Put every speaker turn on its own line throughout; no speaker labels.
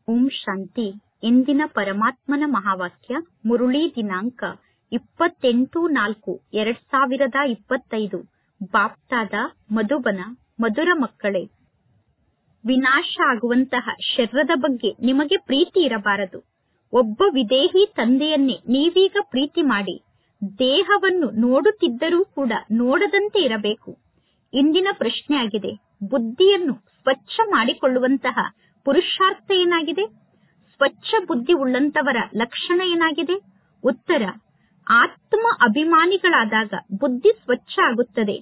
ಓಂ ಶಾಂತಿ ಇಂದಿನ ಪರಮಾತ್ಮನ ಮಹಾವಾಕ್ಯ ಮುರುಳಿ ದಿನಾಂಕ ಇಪ್ಪತ್ತೆಂಟು ನಾಲ್ಕು ಎರಡ್ ಸಾವಿರದ ಇಪ್ಪತ್ತೈದು ಬಾಪ್ತಾದ ಮಧುಬನ ಮಧುರ ಮಕ್ಕಳೇ ವಿನಾಶ ಆಗುವಂತಹ ಶರೀರದ ಬಗ್ಗೆ ನಿಮಗೆ ಪ್ರೀತಿ ಇರಬಾರದು ಒಬ್ಬ ವಿದೇಹಿ ತಂದೆಯನ್ನೇ ನೀವೀಗ ಪ್ರೀತಿ ಮಾಡಿ ದೇಹವನ್ನು ನೋಡುತ್ತಿದ್ದರೂ ಕೂಡ ನೋಡದಂತೆ ಇರಬೇಕು ಇಂದಿನ ಪ್ರಶ್ನೆಯಾಗಿದೆ ಬುದ್ಧಿಯನ್ನು ಸ್ವಚ್ಛ ಮಾಡಿಕೊಳ್ಳುವಂತಹ ಪುರುಷಾರ್ಥ ಏನಾಗಿದೆ ಸ್ವಚ್ಛ ಬುದ್ಧಿ ಉಳ್ಳಂತವರ ಲಕ್ಷಣ ಏನಾಗಿದೆ ಉತ್ತರ ಆತ್ಮ ಅಭಿಮಾನಿಗಳಾದಾಗ ಬುದ್ಧಿ ಸ್ವಚ್ಛ ಆಗುತ್ತದೆ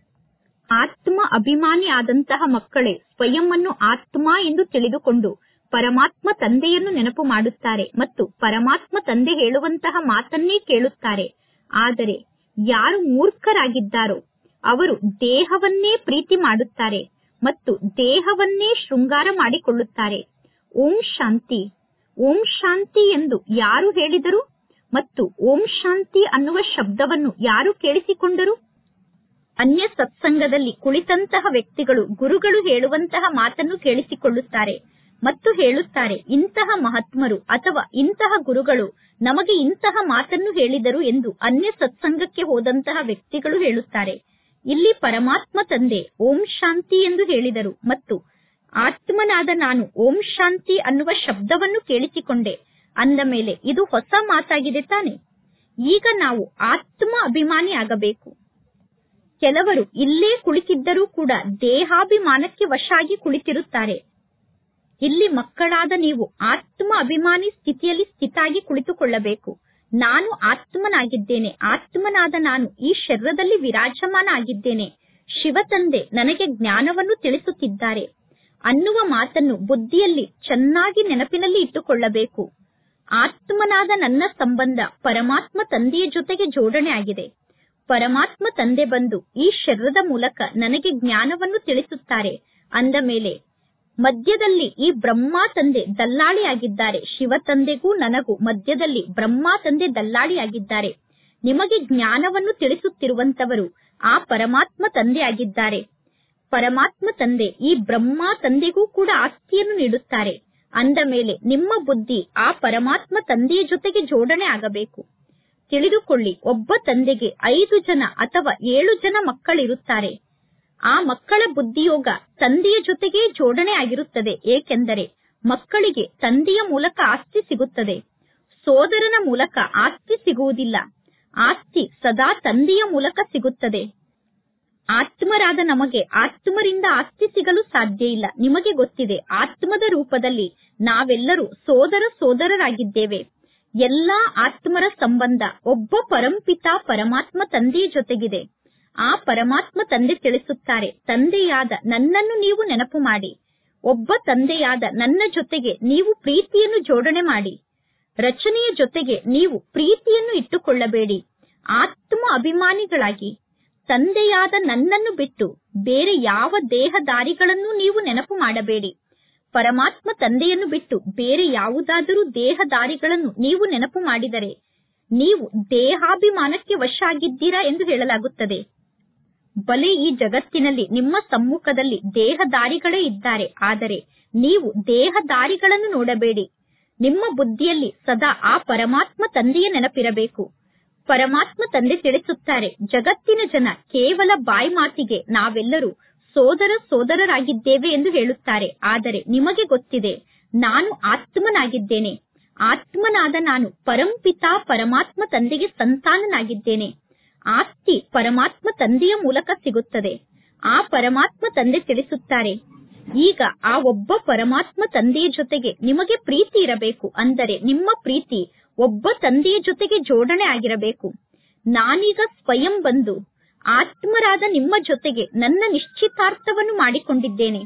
ಆತ್ಮ ಅಭಿಮಾನಿ ಆದಂತಹ ಮಕ್ಕಳೇ ಸ್ವಯಂ ಅನ್ನು ಆತ್ಮ ಎಂದು ತಿಳಿದುಕೊಂಡು ಪರಮಾತ್ಮ ತಂದೆಯನ್ನು ನೆನಪು ಮಾಡುತ್ತಾರೆ ಮತ್ತು ಪರಮಾತ್ಮ ತಂದೆ ಹೇಳುವಂತಹ ಮಾತನ್ನೇ ಕೇಳುತ್ತಾರೆ ಆದರೆ ಯಾರು ಮೂರ್ಖರಾಗಿದ್ದಾರೋ ಅವರು ದೇಹವನ್ನೇ ಪ್ರೀತಿ ಮಾಡುತ್ತಾರೆ ಮತ್ತು ದೇಹವನ್ನೇ ಶೃಂಗಾರ ಮಾಡಿಕೊಳ್ಳುತ್ತಾರೆ ಓಂ ಶಾಂತಿ ಓಂ ಶಾಂತಿ ಎಂದು ಯಾರು ಹೇಳಿದರು ಮತ್ತು ಓಂ ಶಾಂತಿ ಅನ್ನುವ ಶಬ್ದವನ್ನು ಯಾರು ಕೇಳಿಸಿಕೊಂಡರು ಅನ್ಯ ಸತ್ಸಂಗದಲ್ಲಿ ಕುಳಿತಂತಹ ವ್ಯಕ್ತಿಗಳು ಗುರುಗಳು ಹೇಳುವಂತಹ ಮಾತನ್ನು ಕೇಳಿಸಿಕೊಳ್ಳುತ್ತಾರೆ ಮತ್ತು ಹೇಳುತ್ತಾರೆ ಇಂತಹ ಮಹಾತ್ಮರು ಅಥವಾ ಇಂತಹ ಗುರುಗಳು ನಮಗೆ ಇಂತಹ ಮಾತನ್ನು ಹೇಳಿದರು ಎಂದು ಅನ್ಯ ಸತ್ಸಂಗಕ್ಕೆ ಹೋದಂತಹ ವ್ಯಕ್ತಿಗಳು ಹೇಳುತ್ತಾರೆ ಇಲ್ಲಿ ಪರಮಾತ್ಮ ತಂದೆ ಓಂ ಶಾಂತಿ ಎಂದು ಹೇಳಿದರು ಮತ್ತು ಆತ್ಮನಾದ ನಾನು ಓಂ ಶಾಂತಿ ಅನ್ನುವ ಶಬ್ದವನ್ನು ಕೇಳಿಸಿಕೊಂಡೆ ಅಂದ ಮೇಲೆ ಇದು ಹೊಸ ಮಾತಾಗಿದೆ ತಾನೆ ಈಗ ನಾವು ಆತ್ಮ ಅಭಿಮಾನಿ ಆಗಬೇಕು ಕೆಲವರು ಇಲ್ಲೇ ಕುಳಿತಿದ್ದರೂ ಕೂಡ ದೇಹಾಭಿಮಾನಕ್ಕೆ ವಶ ಆಗಿ ಕುಳಿತಿರುತ್ತಾರೆ ಇಲ್ಲಿ ಮಕ್ಕಳಾದ ನೀವು ಆತ್ಮ ಅಭಿಮಾನಿ ಸ್ಥಿತಿಯಲ್ಲಿ ಸ್ಥಿತಾಗಿ ಕುಳಿತುಕೊಳ್ಳಬೇಕು ನಾನು ಆತ್ಮನಾಗಿದ್ದೇನೆ ಆತ್ಮನಾದ ನಾನು ಈ ಶರೀರದಲ್ಲಿ ವಿರಾಜಮಾನ ಆಗಿದ್ದೇನೆ ಶಿವತಂದೆ ನನಗೆ ಜ್ಞಾನವನ್ನು ತಿಳಿಸುತ್ತಿದ್ದಾರೆ ಅನ್ನುವ ಮಾತನ್ನು ಬುದ್ಧಿಯಲ್ಲಿ ಚೆನ್ನಾಗಿ ನೆನಪಿನಲ್ಲಿ ಇಟ್ಟುಕೊಳ್ಳಬೇಕು ಆತ್ಮನಾದ ನನ್ನ ಸಂಬಂಧ ಪರಮಾತ್ಮ ತಂದೆಯ ಜೊತೆಗೆ ಜೋಡಣೆ ಆಗಿದೆ ಪರಮಾತ್ಮ ತಂದೆ ಬಂದು ಈ ಶರೀರದ ಮೂಲಕ ನನಗೆ ಜ್ಞಾನವನ್ನು ತಿಳಿಸುತ್ತಾರೆ ಅಂದ ಮೇಲೆ ಮಧ್ಯದಲ್ಲಿ ಈ ಬ್ರಹ್ಮ ತಂದೆ ದಲ್ಲಾಳಿಯಾಗಿದ್ದಾರೆ ಶಿವ ತಂದೆಗೂ ನನಗೂ ಮಧ್ಯದಲ್ಲಿ ಬ್ರಹ್ಮ ತಂದೆ ದಲ್ಲಾಳಿಯಾಗಿದ್ದಾರೆ ನಿಮಗೆ ಜ್ಞಾನವನ್ನು ತಿಳಿಸುತ್ತಿರುವಂತವರು ಆ ಪರಮಾತ್ಮ ತಂದೆ ಆಗಿದ್ದಾರೆ ಪರಮಾತ್ಮ ತಂದೆ ಈ ಬ್ರಹ್ಮ ತಂದೆಗೂ ಕೂಡ ಆಸ್ತಿಯನ್ನು ನೀಡುತ್ತಾರೆ ಅಂದ ಮೇಲೆ ನಿಮ್ಮ ಬುದ್ಧಿ ಆ ಪರಮಾತ್ಮ ತಂದೆಯ ಜೊತೆಗೆ ಜೋಡಣೆ ಆಗಬೇಕು ತಿಳಿದುಕೊಳ್ಳಿ ಒಬ್ಬ ತಂದೆಗೆ ಐದು ಜನ ಅಥವಾ ಏಳು ಜನ ಮಕ್ಕಳಿರುತ್ತಾರೆ ಆ ಮಕ್ಕಳ ಬುದ್ಧಿಯೋಗ ತಂದೆಯ ಜೊತೆಗೆ ಜೋಡಣೆ ಆಗಿರುತ್ತದೆ ಏಕೆಂದರೆ ಮಕ್ಕಳಿಗೆ ತಂದೆಯ ಮೂಲಕ ಆಸ್ತಿ ಸಿಗುತ್ತದೆ ಸೋದರನ ಮೂಲಕ ಆಸ್ತಿ ಸಿಗುವುದಿಲ್ಲ ಆಸ್ತಿ ಸದಾ ತಂದೆಯ ಮೂಲಕ ಸಿಗುತ್ತದೆ ಆತ್ಮರಾದ ನಮಗೆ ಆತ್ಮರಿಂದ ಆಸ್ತಿ ಸಿಗಲು ಸಾಧ್ಯ ಇಲ್ಲ ನಿಮಗೆ ಗೊತ್ತಿದೆ ಆತ್ಮದ ರೂಪದಲ್ಲಿ ನಾವೆಲ್ಲರೂ ಸೋದರ ಸೋದರರಾಗಿದ್ದೇವೆ ಎಲ್ಲಾ ಆತ್ಮರ ಸಂಬಂಧ ಒಬ್ಬ ಪರಂಪಿತ ಪರಮಾತ್ಮ ತಂದೆಯ ಜೊತೆಗಿದೆ ಆ ಪರಮಾತ್ಮ ತಂದೆ ತಿಳಿಸುತ್ತಾರೆ ತಂದೆಯಾದ ನನ್ನನ್ನು ನೀವು ನೆನಪು ಮಾಡಿ ಒಬ್ಬ ತಂದೆಯಾದ ನನ್ನ ಜೊತೆಗೆ ನೀವು ಪ್ರೀತಿಯನ್ನು ಜೋಡಣೆ ಮಾಡಿ ರಚನೆಯ ಜೊತೆಗೆ ನೀವು ಪ್ರೀತಿಯನ್ನು ಇಟ್ಟುಕೊಳ್ಳಬೇಡಿ ಆತ್ಮ ಅಭಿಮಾನಿಗಳಾಗಿ ತಂದೆಯಾದ ನನ್ನನ್ನು ಬಿಟ್ಟು ಬೇರೆ ಯಾವ ದೇಹದಾರಿಗಳನ್ನು ನೀವು ನೆನಪು ಮಾಡಬೇಡಿ ಪರಮಾತ್ಮ ತಂದೆಯನ್ನು ಬಿಟ್ಟು ಬೇರೆ ಯಾವುದಾದರೂ ದೇಹದಾರಿಗಳನ್ನು ನೀವು ನೆನಪು ಮಾಡಿದರೆ ನೀವು ದೇಹಾಭಿಮಾನಕ್ಕೆ ವಶ ಆಗಿದ್ದೀರಾ ಎಂದು ಹೇಳಲಾಗುತ್ತದೆ ಬಲೆ ಈ ಜಗತ್ತಿನಲ್ಲಿ ನಿಮ್ಮ ಸಮ್ಮುಖದಲ್ಲಿ ದೇಹದಾರಿಗಳೇ ಇದ್ದಾರೆ ಆದರೆ ನೀವು ದೇಹದಾರಿಗಳನ್ನು ನೋಡಬೇಡಿ ನಿಮ್ಮ ಬುದ್ಧಿಯಲ್ಲಿ ಸದಾ ಆ ಪರಮಾತ್ಮ ತಂದೆಯ ನೆನಪಿರಬೇಕು ಪರಮಾತ್ಮ ತಂದೆ ತಿಳಿಸುತ್ತಾರೆ ಜಗತ್ತಿನ ಜನ ಕೇವಲ ಬಾಯಿ ಮಾತಿಗೆ ನಾವೆಲ್ಲರೂ ಸೋದರ ಸೋದರರಾಗಿದ್ದೇವೆ ಎಂದು ಹೇಳುತ್ತಾರೆ ಆದರೆ ನಿಮಗೆ ಗೊತ್ತಿದೆ ನಾನು ಆತ್ಮನಾಗಿದ್ದೇನೆ ಆತ್ಮನಾದ ನಾನು ಪರಂಪಿತ ಪರಮಾತ್ಮ ತಂದೆಗೆ ಸಂತಾನನಾಗಿದ್ದೇನೆ ಆಸ್ತಿ ಪರಮಾತ್ಮ ತಂದೆಯ ಮೂಲಕ ಸಿಗುತ್ತದೆ ಆ ಪರಮಾತ್ಮ ತಂದೆ ತಿಳಿಸುತ್ತಾರೆ ಈಗ ಆ ಒಬ್ಬ ಪರಮಾತ್ಮ ತಂದೆಯ ಜೊತೆಗೆ ನಿಮಗೆ ಪ್ರೀತಿ ಇರಬೇಕು ಅಂದರೆ ನಿಮ್ಮ ಪ್ರೀತಿ ಒಬ್ಬ ತಂದೆಯ ಜೊತೆಗೆ ಜೋಡಣೆ ಆಗಿರಬೇಕು ನಾನೀಗ ಸ್ವಯಂ ಬಂದು ಆತ್ಮರಾದ ನಿಮ್ಮ ಜೊತೆಗೆ ನನ್ನ ನಿಶ್ಚಿತಾರ್ಥವನ್ನು ಮಾಡಿಕೊಂಡಿದ್ದೇನೆ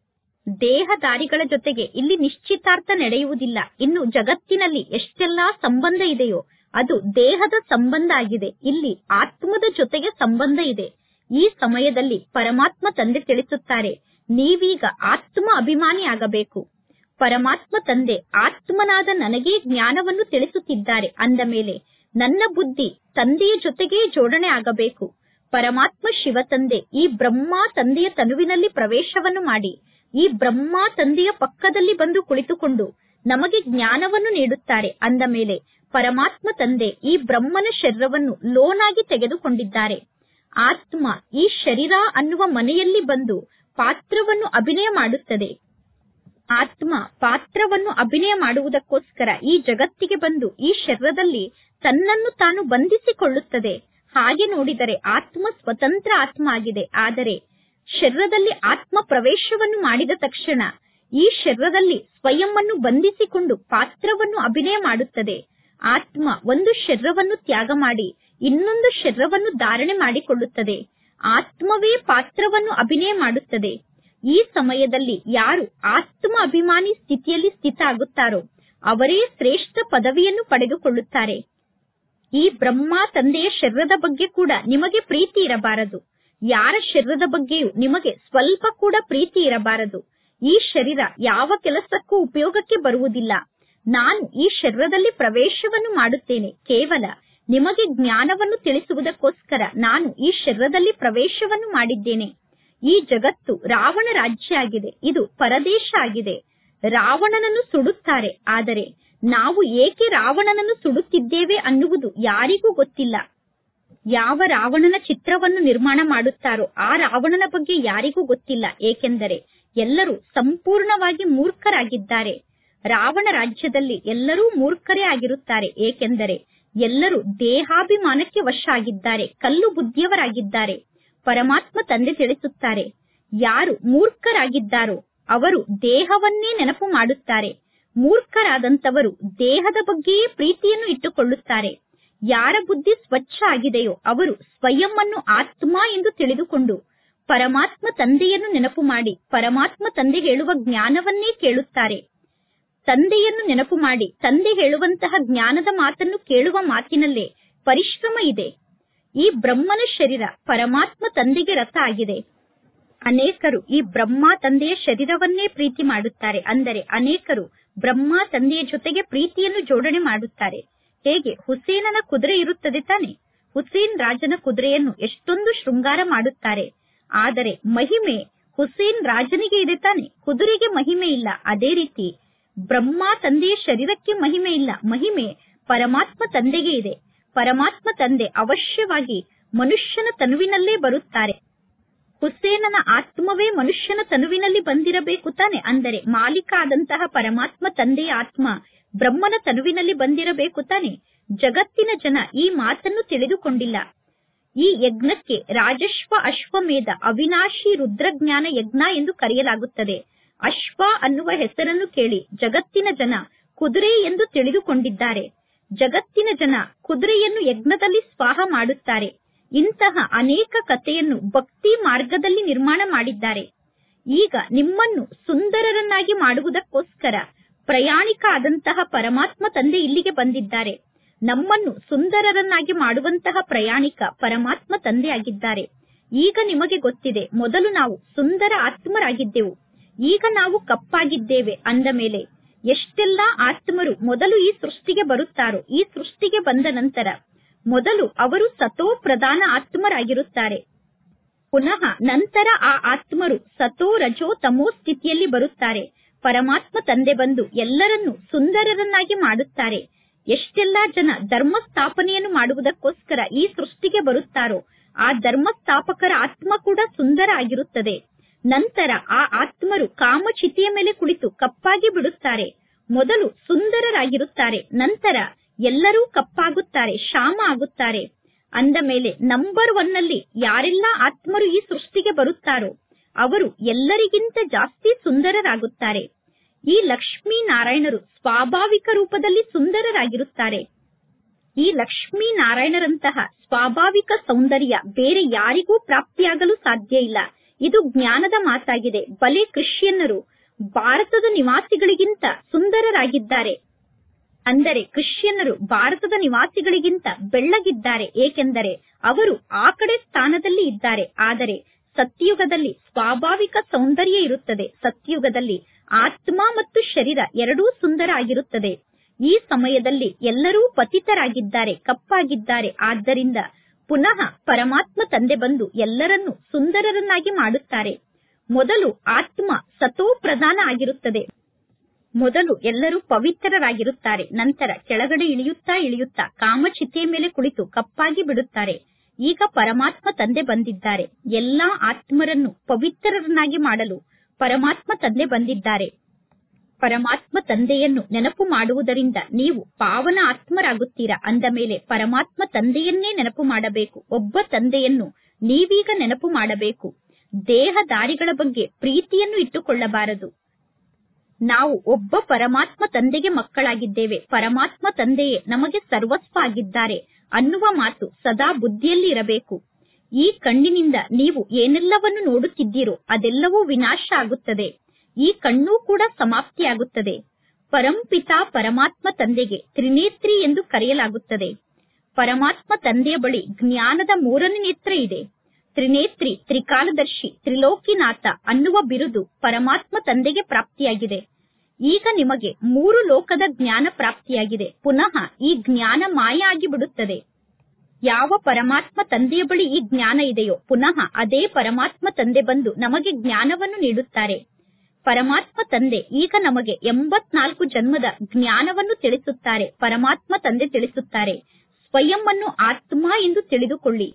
ದೇಹದಾರಿಗಳ ಜೊತೆಗೆ ಇಲ್ಲಿ ನಿಶ್ಚಿತಾರ್ಥ ನಡೆಯುವುದಿಲ್ಲ ಇನ್ನು ಜಗತ್ತಿನಲ್ಲಿ ಎಷ್ಟೆಲ್ಲಾ ಸಂಬಂಧ ಇದೆಯೋ ಅದು ದೇಹದ ಸಂಬಂಧ ಆಗಿದೆ ಇಲ್ಲಿ ಆತ್ಮದ ಜೊತೆಗೆ ಸಂಬಂಧ ಇದೆ ಈ ಸಮಯದಲ್ಲಿ ಪರಮಾತ್ಮ ತಂದೆ ತಿಳಿಸುತ್ತಾರೆ ನೀವೀಗ ಆತ್ಮ ಅಭಿಮಾನಿ ಆಗಬೇಕು ಪರಮಾತ್ಮ ತಂದೆ ಆತ್ಮನಾದ ನನಗೇ ಜ್ಞಾನವನ್ನು ತಿಳಿಸುತ್ತಿದ್ದಾರೆ ಅಂದ ಮೇಲೆ ನನ್ನ ಬುದ್ಧಿ ತಂದೆಯ ಜೊತೆಗೇ ಜೋಡಣೆ ಆಗಬೇಕು ಪರಮಾತ್ಮ ಶಿವ ತಂದೆ ಈ ಬ್ರಹ್ಮ ತಂದೆಯ ತನುವಿನಲ್ಲಿ ಪ್ರವೇಶವನ್ನು ಮಾಡಿ ಈ ಬ್ರಹ್ಮ ತಂದೆಯ ಪಕ್ಕದಲ್ಲಿ ಬಂದು ಕುಳಿತುಕೊಂಡು ನಮಗೆ ಜ್ಞಾನವನ್ನು ನೀಡುತ್ತಾರೆ ಅಂದ ಮೇಲೆ ಪರಮಾತ್ಮ ತಂದೆ ಈ ಬ್ರಹ್ಮನ ಶರೀರವನ್ನು ಲೋನಾಗಿ ತೆಗೆದುಕೊಂಡಿದ್ದಾರೆ ಆತ್ಮ ಈ ಶರೀರ ಅನ್ನುವ ಮನೆಯಲ್ಲಿ ಬಂದು ಪಾತ್ರವನ್ನು ಅಭಿನಯ ಮಾಡುತ್ತದೆ ಆತ್ಮ ಪಾತ್ರವನ್ನು ಅಭಿನಯ ಮಾಡುವುದಕ್ಕೋಸ್ಕರ ಈ ಜಗತ್ತಿಗೆ ಬಂದು ಈ ಶರೀರದಲ್ಲಿ ತನ್ನನ್ನು ತಾನು ಬಂಧಿಸಿಕೊಳ್ಳುತ್ತದೆ ಹಾಗೆ ನೋಡಿದರೆ ಆತ್ಮ ಸ್ವತಂತ್ರ ಆತ್ಮ ಆಗಿದೆ ಆದರೆ ಶರೀರದಲ್ಲಿ ಆತ್ಮ ಪ್ರವೇಶವನ್ನು ಮಾಡಿದ ತಕ್ಷಣ ಈ ಶರೀರದಲ್ಲಿ ಸ್ವಯಂವನ್ನು ಬಂಧಿಸಿಕೊಂಡು ಪಾತ್ರವನ್ನು ಅಭಿನಯ ಮಾಡುತ್ತದೆ ಆತ್ಮ ಒಂದು ಶರೀರವನ್ನು ತ್ಯಾಗ ಮಾಡಿ ಇನ್ನೊಂದು ಶರೀರವನ್ನು ಧಾರಣೆ ಮಾಡಿಕೊಳ್ಳುತ್ತದೆ ಆತ್ಮವೇ ಪಾತ್ರವನ್ನು ಅಭಿನಯ ಮಾಡುತ್ತದೆ ಈ ಸಮಯದಲ್ಲಿ ಯಾರು ಆತ್ಮ ಅಭಿಮಾನಿ ಸ್ಥಿತಿಯಲ್ಲಿ ಸ್ಥಿತ ಆಗುತ್ತಾರೋ ಅವರೇ ಶ್ರೇಷ್ಠ ಪದವಿಯನ್ನು ಪಡೆದುಕೊಳ್ಳುತ್ತಾರೆ ಈ ಬ್ರಹ್ಮ ತಂದೆಯ ಶರೀರದ ಬಗ್ಗೆ ಕೂಡ ನಿಮಗೆ ಪ್ರೀತಿ ಇರಬಾರದು ಯಾರ ಶರೀರದ ಬಗ್ಗೆಯೂ ನಿಮಗೆ ಸ್ವಲ್ಪ ಕೂಡ ಪ್ರೀತಿ ಇರಬಾರದು ಈ ಶರೀರ ಯಾವ ಕೆಲಸಕ್ಕೂ ಉಪಯೋಗಕ್ಕೆ ಬರುವುದಿಲ್ಲ ನಾನು ಈ ಶರೀರದಲ್ಲಿ ಪ್ರವೇಶವನ್ನು ಮಾಡುತ್ತೇನೆ ಕೇವಲ ನಿಮಗೆ ಜ್ಞಾನವನ್ನು ತಿಳಿಸುವುದಕ್ಕೋಸ್ಕರ ನಾನು ಈ ಶರೀರದಲ್ಲಿ ಪ್ರವೇಶವನ್ನು ಮಾಡಿದ್ದೇನೆ ಈ ಜಗತ್ತು ರಾವಣ ರಾಜ್ಯ ಆಗಿದೆ ಇದು ಪರದೇಶ ಆಗಿದೆ ರಾವಣನನ್ನು ಸುಡುತ್ತಾರೆ ಆದರೆ ನಾವು ಏಕೆ ರಾವಣನನ್ನು ಸುಡುತ್ತಿದ್ದೇವೆ ಅನ್ನುವುದು ಯಾರಿಗೂ ಗೊತ್ತಿಲ್ಲ ಯಾವ ರಾವಣನ ಚಿತ್ರವನ್ನು ನಿರ್ಮಾಣ ಮಾಡುತ್ತಾರೋ ಆ ರಾವಣನ ಬಗ್ಗೆ ಯಾರಿಗೂ ಗೊತ್ತಿಲ್ಲ ಏಕೆಂದರೆ ಎಲ್ಲರೂ ಸಂಪೂರ್ಣವಾಗಿ ಮೂರ್ಖರಾಗಿದ್ದಾರೆ ರಾವಣ ರಾಜ್ಯದಲ್ಲಿ ಎಲ್ಲರೂ ಮೂರ್ಖರೇ ಆಗಿರುತ್ತಾರೆ ಏಕೆಂದರೆ ಎಲ್ಲರೂ ದೇಹಾಭಿಮಾನಕ್ಕೆ ವಶ ಆಗಿದ್ದಾರೆ ಕಲ್ಲು ಬುದ್ಧಿಯವರಾಗಿದ್ದಾರೆ ಪರಮಾತ್ಮ ತಂದೆ ತಿಳಿಸುತ್ತಾರೆ ಯಾರು ಮೂರ್ಖರಾಗಿದ್ದಾರೋ ಅವರು ದೇಹವನ್ನೇ ನೆನಪು ಮಾಡುತ್ತಾರೆ ಮೂರ್ಖರಾದಂತವರು ದೇಹದ ಬಗ್ಗೆಯೇ ಪ್ರೀತಿಯನ್ನು ಇಟ್ಟುಕೊಳ್ಳುತ್ತಾರೆ ಯಾರ ಬುದ್ಧಿ ಸ್ವಚ್ಛ ಆಗಿದೆಯೋ ಅವರು ಸ್ವಯಂವನ್ನು ಆತ್ಮ ಎಂದು ತಿಳಿದುಕೊಂಡು ಪರಮಾತ್ಮ ತಂದೆಯನ್ನು ನೆನಪು ಮಾಡಿ ಪರಮಾತ್ಮ ತಂದೆ ಹೇಳುವ ಜ್ಞಾನವನ್ನೇ ಕೇಳುತ್ತಾರೆ ತಂದೆಯನ್ನು ನೆನಪು ಮಾಡಿ ತಂದೆ ಹೇಳುವಂತಹ ಜ್ಞಾನದ ಮಾತನ್ನು ಕೇಳುವ ಮಾತಿನಲ್ಲೇ ಪರಿಶ್ರಮ ಇದೆ ಈ ಬ್ರಹ್ಮನ ಶರೀರ ಪರಮಾತ್ಮ ತಂದೆಗೆ ರಥ ಆಗಿದೆ ಅನೇಕರು ಈ ಬ್ರಹ್ಮ ತಂದೆಯ ಶರೀರವನ್ನೇ ಪ್ರೀತಿ ಮಾಡುತ್ತಾರೆ ಅಂದರೆ ಅನೇಕರು ಬ್ರಹ್ಮ ತಂದೆಯ ಜೊತೆಗೆ ಪ್ರೀತಿಯನ್ನು ಜೋಡಣೆ ಮಾಡುತ್ತಾರೆ ಹೇಗೆ ಹುಸೇನನ ಕುದುರೆ ಇರುತ್ತದೆ ತಾನೆ ಹುಸೇನ್ ರಾಜನ ಕುದುರೆಯನ್ನು ಎಷ್ಟೊಂದು ಶೃಂಗಾರ ಮಾಡುತ್ತಾರೆ ಆದರೆ ಮಹಿಮೆ ಹುಸೇನ್ ರಾಜನಿಗೆ ಇದೆ ತಾನೆ ಕುದುರೆಗೆ ಮಹಿಮೆ ಇಲ್ಲ ಅದೇ ರೀತಿ ಬ್ರಹ್ಮ ತಂದೆಯ ಶರೀರಕ್ಕೆ ಮಹಿಮೆ ಇಲ್ಲ ಮಹಿಮೆ ಪರಮಾತ್ಮ ತಂದೆಗೆ ಇದೆ ಪರಮಾತ್ಮ ತಂದೆ ಅವಶ್ಯವಾಗಿ ಮನುಷ್ಯನ ತನುವಿನಲ್ಲೇ ಬರುತ್ತಾರೆ ಹುಸೇನನ ಆತ್ಮವೇ ಮನುಷ್ಯನ ತನುವಿನಲ್ಲಿ ಬಂದಿರಬೇಕು ತಾನೆ ಅಂದರೆ ಮಾಲೀಕ ಆದಂತಹ ಪರಮಾತ್ಮ ತಂದೆಯ ಆತ್ಮ ಬ್ರಹ್ಮನ ತನುವಿನಲ್ಲಿ ಬಂದಿರಬೇಕು ತಾನೆ ಜಗತ್ತಿನ ಜನ ಈ ಮಾತನ್ನು ತಿಳಿದುಕೊಂಡಿಲ್ಲ ಈ ಯಜ್ಞಕ್ಕೆ ರಾಜಶ್ವ ಅಶ್ವಮೇಧ ಅವಿನಾಶಿ ರುದ್ರಜ್ಞಾನ ಯಜ್ಞ ಎಂದು ಕರೆಯಲಾಗುತ್ತದೆ ಅಶ್ವ ಅನ್ನುವ ಹೆಸರನ್ನು ಕೇಳಿ ಜಗತ್ತಿನ ಜನ ಕುದುರೆ ಎಂದು ತಿಳಿದುಕೊಂಡಿದ್ದಾರೆ ಜಗತ್ತಿನ ಜನ ಕುದುರೆಯನ್ನು ಯಜ್ಞದಲ್ಲಿ ಸ್ವಾಹ ಮಾಡುತ್ತಾರೆ ಇಂತಹ ಅನೇಕ ಕಥೆಯನ್ನು ಭಕ್ತಿ ಮಾರ್ಗದಲ್ಲಿ ನಿರ್ಮಾಣ ಮಾಡಿದ್ದಾರೆ ಈಗ ನಿಮ್ಮನ್ನು ಸುಂದರರನ್ನಾಗಿ ಮಾಡುವುದಕ್ಕೋಸ್ಕರ ಪ್ರಯಾಣಿಕ ಆದಂತಹ ಪರಮಾತ್ಮ ತಂದೆ ಇಲ್ಲಿಗೆ ಬಂದಿದ್ದಾರೆ ನಮ್ಮನ್ನು ಸುಂದರರನ್ನಾಗಿ ಮಾಡುವಂತಹ ಪ್ರಯಾಣಿಕ ಪರಮಾತ್ಮ ತಂದೆ ಆಗಿದ್ದಾರೆ ಈಗ ನಿಮಗೆ ಗೊತ್ತಿದೆ ಮೊದಲು ನಾವು ಸುಂದರ ಆತ್ಮರಾಗಿದ್ದೆವು ಈಗ ನಾವು ಕಪ್ಪಾಗಿದ್ದೇವೆ ಅಂದ ಮೇಲೆ ಎಷ್ಟೆಲ್ಲಾ ಆತ್ಮರು ಮೊದಲು ಈ ಸೃಷ್ಟಿಗೆ ಬರುತ್ತಾರೋ ಈ ಸೃಷ್ಟಿಗೆ ಬಂದ ನಂತರ ಮೊದಲು ಅವರು ಸತೋ ಪ್ರಧಾನ ಆತ್ಮರಾಗಿರುತ್ತಾರೆ ಪುನಃ ನಂತರ ಆ ಆತ್ಮರು ಸತೋ ರಜೋ ತಮೋ ಸ್ಥಿತಿಯಲ್ಲಿ ಬರುತ್ತಾರೆ ಪರಮಾತ್ಮ ತಂದೆ ಬಂದು ಎಲ್ಲರನ್ನೂ ಸುಂದರರನ್ನಾಗಿ ಮಾಡುತ್ತಾರೆ ಎಷ್ಟೆಲ್ಲಾ ಜನ ಧರ್ಮ ಸ್ಥಾಪನೆಯನ್ನು ಮಾಡುವುದಕ್ಕೋಸ್ಕರ ಈ ಸೃಷ್ಟಿಗೆ ಬರುತ್ತಾರೋ ಆ ಧರ್ಮ ಸ್ಥಾಪಕರ ಆತ್ಮ ಕೂಡ ಸುಂದರ ಆಗಿರುತ್ತದೆ ನಂತರ ಆ ಆತ್ಮರು ಕಾಮಚಿತಿಯ ಮೇಲೆ ಕುಳಿತು ಕಪ್ಪಾಗಿ ಬಿಡುತ್ತಾರೆ ಮೊದಲು ಸುಂದರರಾಗಿರುತ್ತಾರೆ ನಂತರ ಎಲ್ಲರೂ ಕಪ್ಪಾಗುತ್ತಾರೆ ಶಾಮ ಆಗುತ್ತಾರೆ ಅಂದ ಮೇಲೆ ನಂಬರ್ ಒನ್ ನಲ್ಲಿ ಯಾರೆಲ್ಲ ಆತ್ಮರು ಈ ಸೃಷ್ಟಿಗೆ ಬರುತ್ತಾರೋ ಅವರು ಎಲ್ಲರಿಗಿಂತ ಜಾಸ್ತಿ ಸುಂದರರಾಗುತ್ತಾರೆ ಈ ಲಕ್ಷ್ಮೀ ನಾರಾಯಣರು ಸ್ವಾಭಾವಿಕ ರೂಪದಲ್ಲಿ ಸುಂದರರಾಗಿರುತ್ತಾರೆ ಈ ಲಕ್ಷ್ಮೀ ನಾರಾಯಣರಂತಹ ಸ್ವಾಭಾವಿಕ ಸೌಂದರ್ಯ ಬೇರೆ ಯಾರಿಗೂ ಪ್ರಾಪ್ತಿಯಾಗಲು ಸಾಧ್ಯ ಇಲ್ಲ ಇದು ಜ್ಞಾನದ ಮಾತಾಗಿದೆ ಬಲೆ ಕ್ರಿಶ್ಚಿಯನ್ನರು ಭಾರತದ ನಿವಾಸಿಗಳಿಗಿಂತ ಸುಂದರರಾಗಿದ್ದಾರೆ ಅಂದರೆ ಕ್ರಿಶ್ಚಿಯನ್ನರು ಭಾರತದ ನಿವಾಸಿಗಳಿಗಿಂತ ಬೆಳ್ಳಗಿದ್ದಾರೆ ಏಕೆಂದರೆ ಅವರು ಆ ಕಡೆ ಸ್ಥಾನದಲ್ಲಿ ಇದ್ದಾರೆ ಆದರೆ ಸತ್ಯುಗದಲ್ಲಿ ಸ್ವಾಭಾವಿಕ ಸೌಂದರ್ಯ ಇರುತ್ತದೆ ಸತ್ಯುಗದಲ್ಲಿ ಆತ್ಮ ಮತ್ತು ಶರೀರ ಎರಡೂ ಸುಂದರ ಆಗಿರುತ್ತದೆ ಈ ಸಮಯದಲ್ಲಿ ಎಲ್ಲರೂ ಪತಿತರಾಗಿದ್ದಾರೆ ಕಪ್ಪಾಗಿದ್ದಾರೆ ಆದ್ದರಿಂದ ಪುನಃ ಪರಮಾತ್ಮ ತಂದೆ ಬಂದು ಎಲ್ಲರನ್ನೂ ಸುಂದರರನ್ನಾಗಿ ಮಾಡುತ್ತಾರೆ ಮೊದಲು ಆತ್ಮ ಸತೋ ಪ್ರಧಾನ ಆಗಿರುತ್ತದೆ ಮೊದಲು ಎಲ್ಲರೂ ಪವಿತ್ರರಾಗಿರುತ್ತಾರೆ ನಂತರ ಕೆಳಗಡೆ ಇಳಿಯುತ್ತಾ ಇಳಿಯುತ್ತಾ ಕಾಮಚಿತೆಯ ಮೇಲೆ ಕುಳಿತು ಕಪ್ಪಾಗಿ ಬಿಡುತ್ತಾರೆ ಈಗ ಪರಮಾತ್ಮ ತಂದೆ ಬಂದಿದ್ದಾರೆ ಎಲ್ಲಾ ಆತ್ಮರನ್ನು ಪವಿತ್ರರನ್ನಾಗಿ ಮಾಡಲು ಪರಮಾತ್ಮ ತಂದೆ ಬಂದಿದ್ದಾರೆ ಪರಮಾತ್ಮ ತಂದೆಯನ್ನು ನೆನಪು ಮಾಡುವುದರಿಂದ ನೀವು ಪಾವನ ಆತ್ಮರಾಗುತ್ತೀರಾ ಅಂದ ಮೇಲೆ ಪರಮಾತ್ಮ ತಂದೆಯನ್ನೇ ನೆನಪು ಮಾಡಬೇಕು ಒಬ್ಬ ತಂದೆಯನ್ನು ನೀವೀಗ ನೆನಪು ಮಾಡಬೇಕು ದೇಹದಾರಿಗಳ ಬಗ್ಗೆ ಪ್ರೀತಿಯನ್ನು ಇಟ್ಟುಕೊಳ್ಳಬಾರದು ನಾವು ಒಬ್ಬ ಪರಮಾತ್ಮ ತಂದೆಗೆ ಮಕ್ಕಳಾಗಿದ್ದೇವೆ ಪರಮಾತ್ಮ ತಂದೆಯೇ ನಮಗೆ ಸರ್ವಸ್ವ ಆಗಿದ್ದಾರೆ ಅನ್ನುವ ಮಾತು ಸದಾ ಬುದ್ಧಿಯಲ್ಲಿ ಇರಬೇಕು ಈ ಕಣ್ಣಿನಿಂದ ನೀವು ಏನೆಲ್ಲವನ್ನು ನೋಡುತ್ತಿದ್ದೀರೋ ಅದೆಲ್ಲವೂ ವಿನಾಶ ಆಗುತ್ತದೆ ಈ ಕಣ್ಣೂ ಕೂಡ ಸಮಾಪ್ತಿಯಾಗುತ್ತದೆ ಪರಂಪಿತಾ ಪರಮಾತ್ಮ ತಂದೆಗೆ ತ್ರಿನೇತ್ರಿ ಎಂದು ಕರೆಯಲಾಗುತ್ತದೆ ಪರಮಾತ್ಮ ತಂದೆಯ ಬಳಿ ಜ್ಞಾನದ ಮೂರನೇ ನೇತ್ರ ಇದೆ ತ್ರಿನೇತ್ರಿ ತ್ರಿಕಾಲದರ್ಶಿ ತ್ರಿಲೋಕಿನಾಥ ಅನ್ನುವ ಬಿರುದು ಪರಮಾತ್ಮ ತಂದೆಗೆ ಪ್ರಾಪ್ತಿಯಾಗಿದೆ ಈಗ ನಿಮಗೆ ಮೂರು ಲೋಕದ ಜ್ಞಾನ ಪ್ರಾಪ್ತಿಯಾಗಿದೆ ಪುನಃ ಈ ಜ್ಞಾನ ಮಾಯ ಆಗಿ ಬಿಡುತ್ತದೆ ಯಾವ ಪರಮಾತ್ಮ ತಂದೆಯ ಬಳಿ ಈ ಜ್ಞಾನ ಇದೆಯೋ ಪುನಃ ಅದೇ ಪರಮಾತ್ಮ ತಂದೆ ಬಂದು ನಮಗೆ ಜ್ಞಾನವನ್ನು ನೀಡುತ್ತಾರೆ ಪರಮಾತ್ಮ ತಂದೆ ಈಗ ನಮಗೆ ಎಂಬತ್ನಾಲ್ಕು ಜನ್ಮದ ಜ್ಞಾನವನ್ನು ತಿಳಿಸುತ್ತಾರೆ ಪರಮಾತ್ಮ ತಂದೆ ತಿಳಿಸುತ್ತಾರೆ ಸ್ವಯಂ ಅನ್ನು ಆತ್ಮ ಎಂದು ತಿಳಿದುಕೊಳ್ಳಿ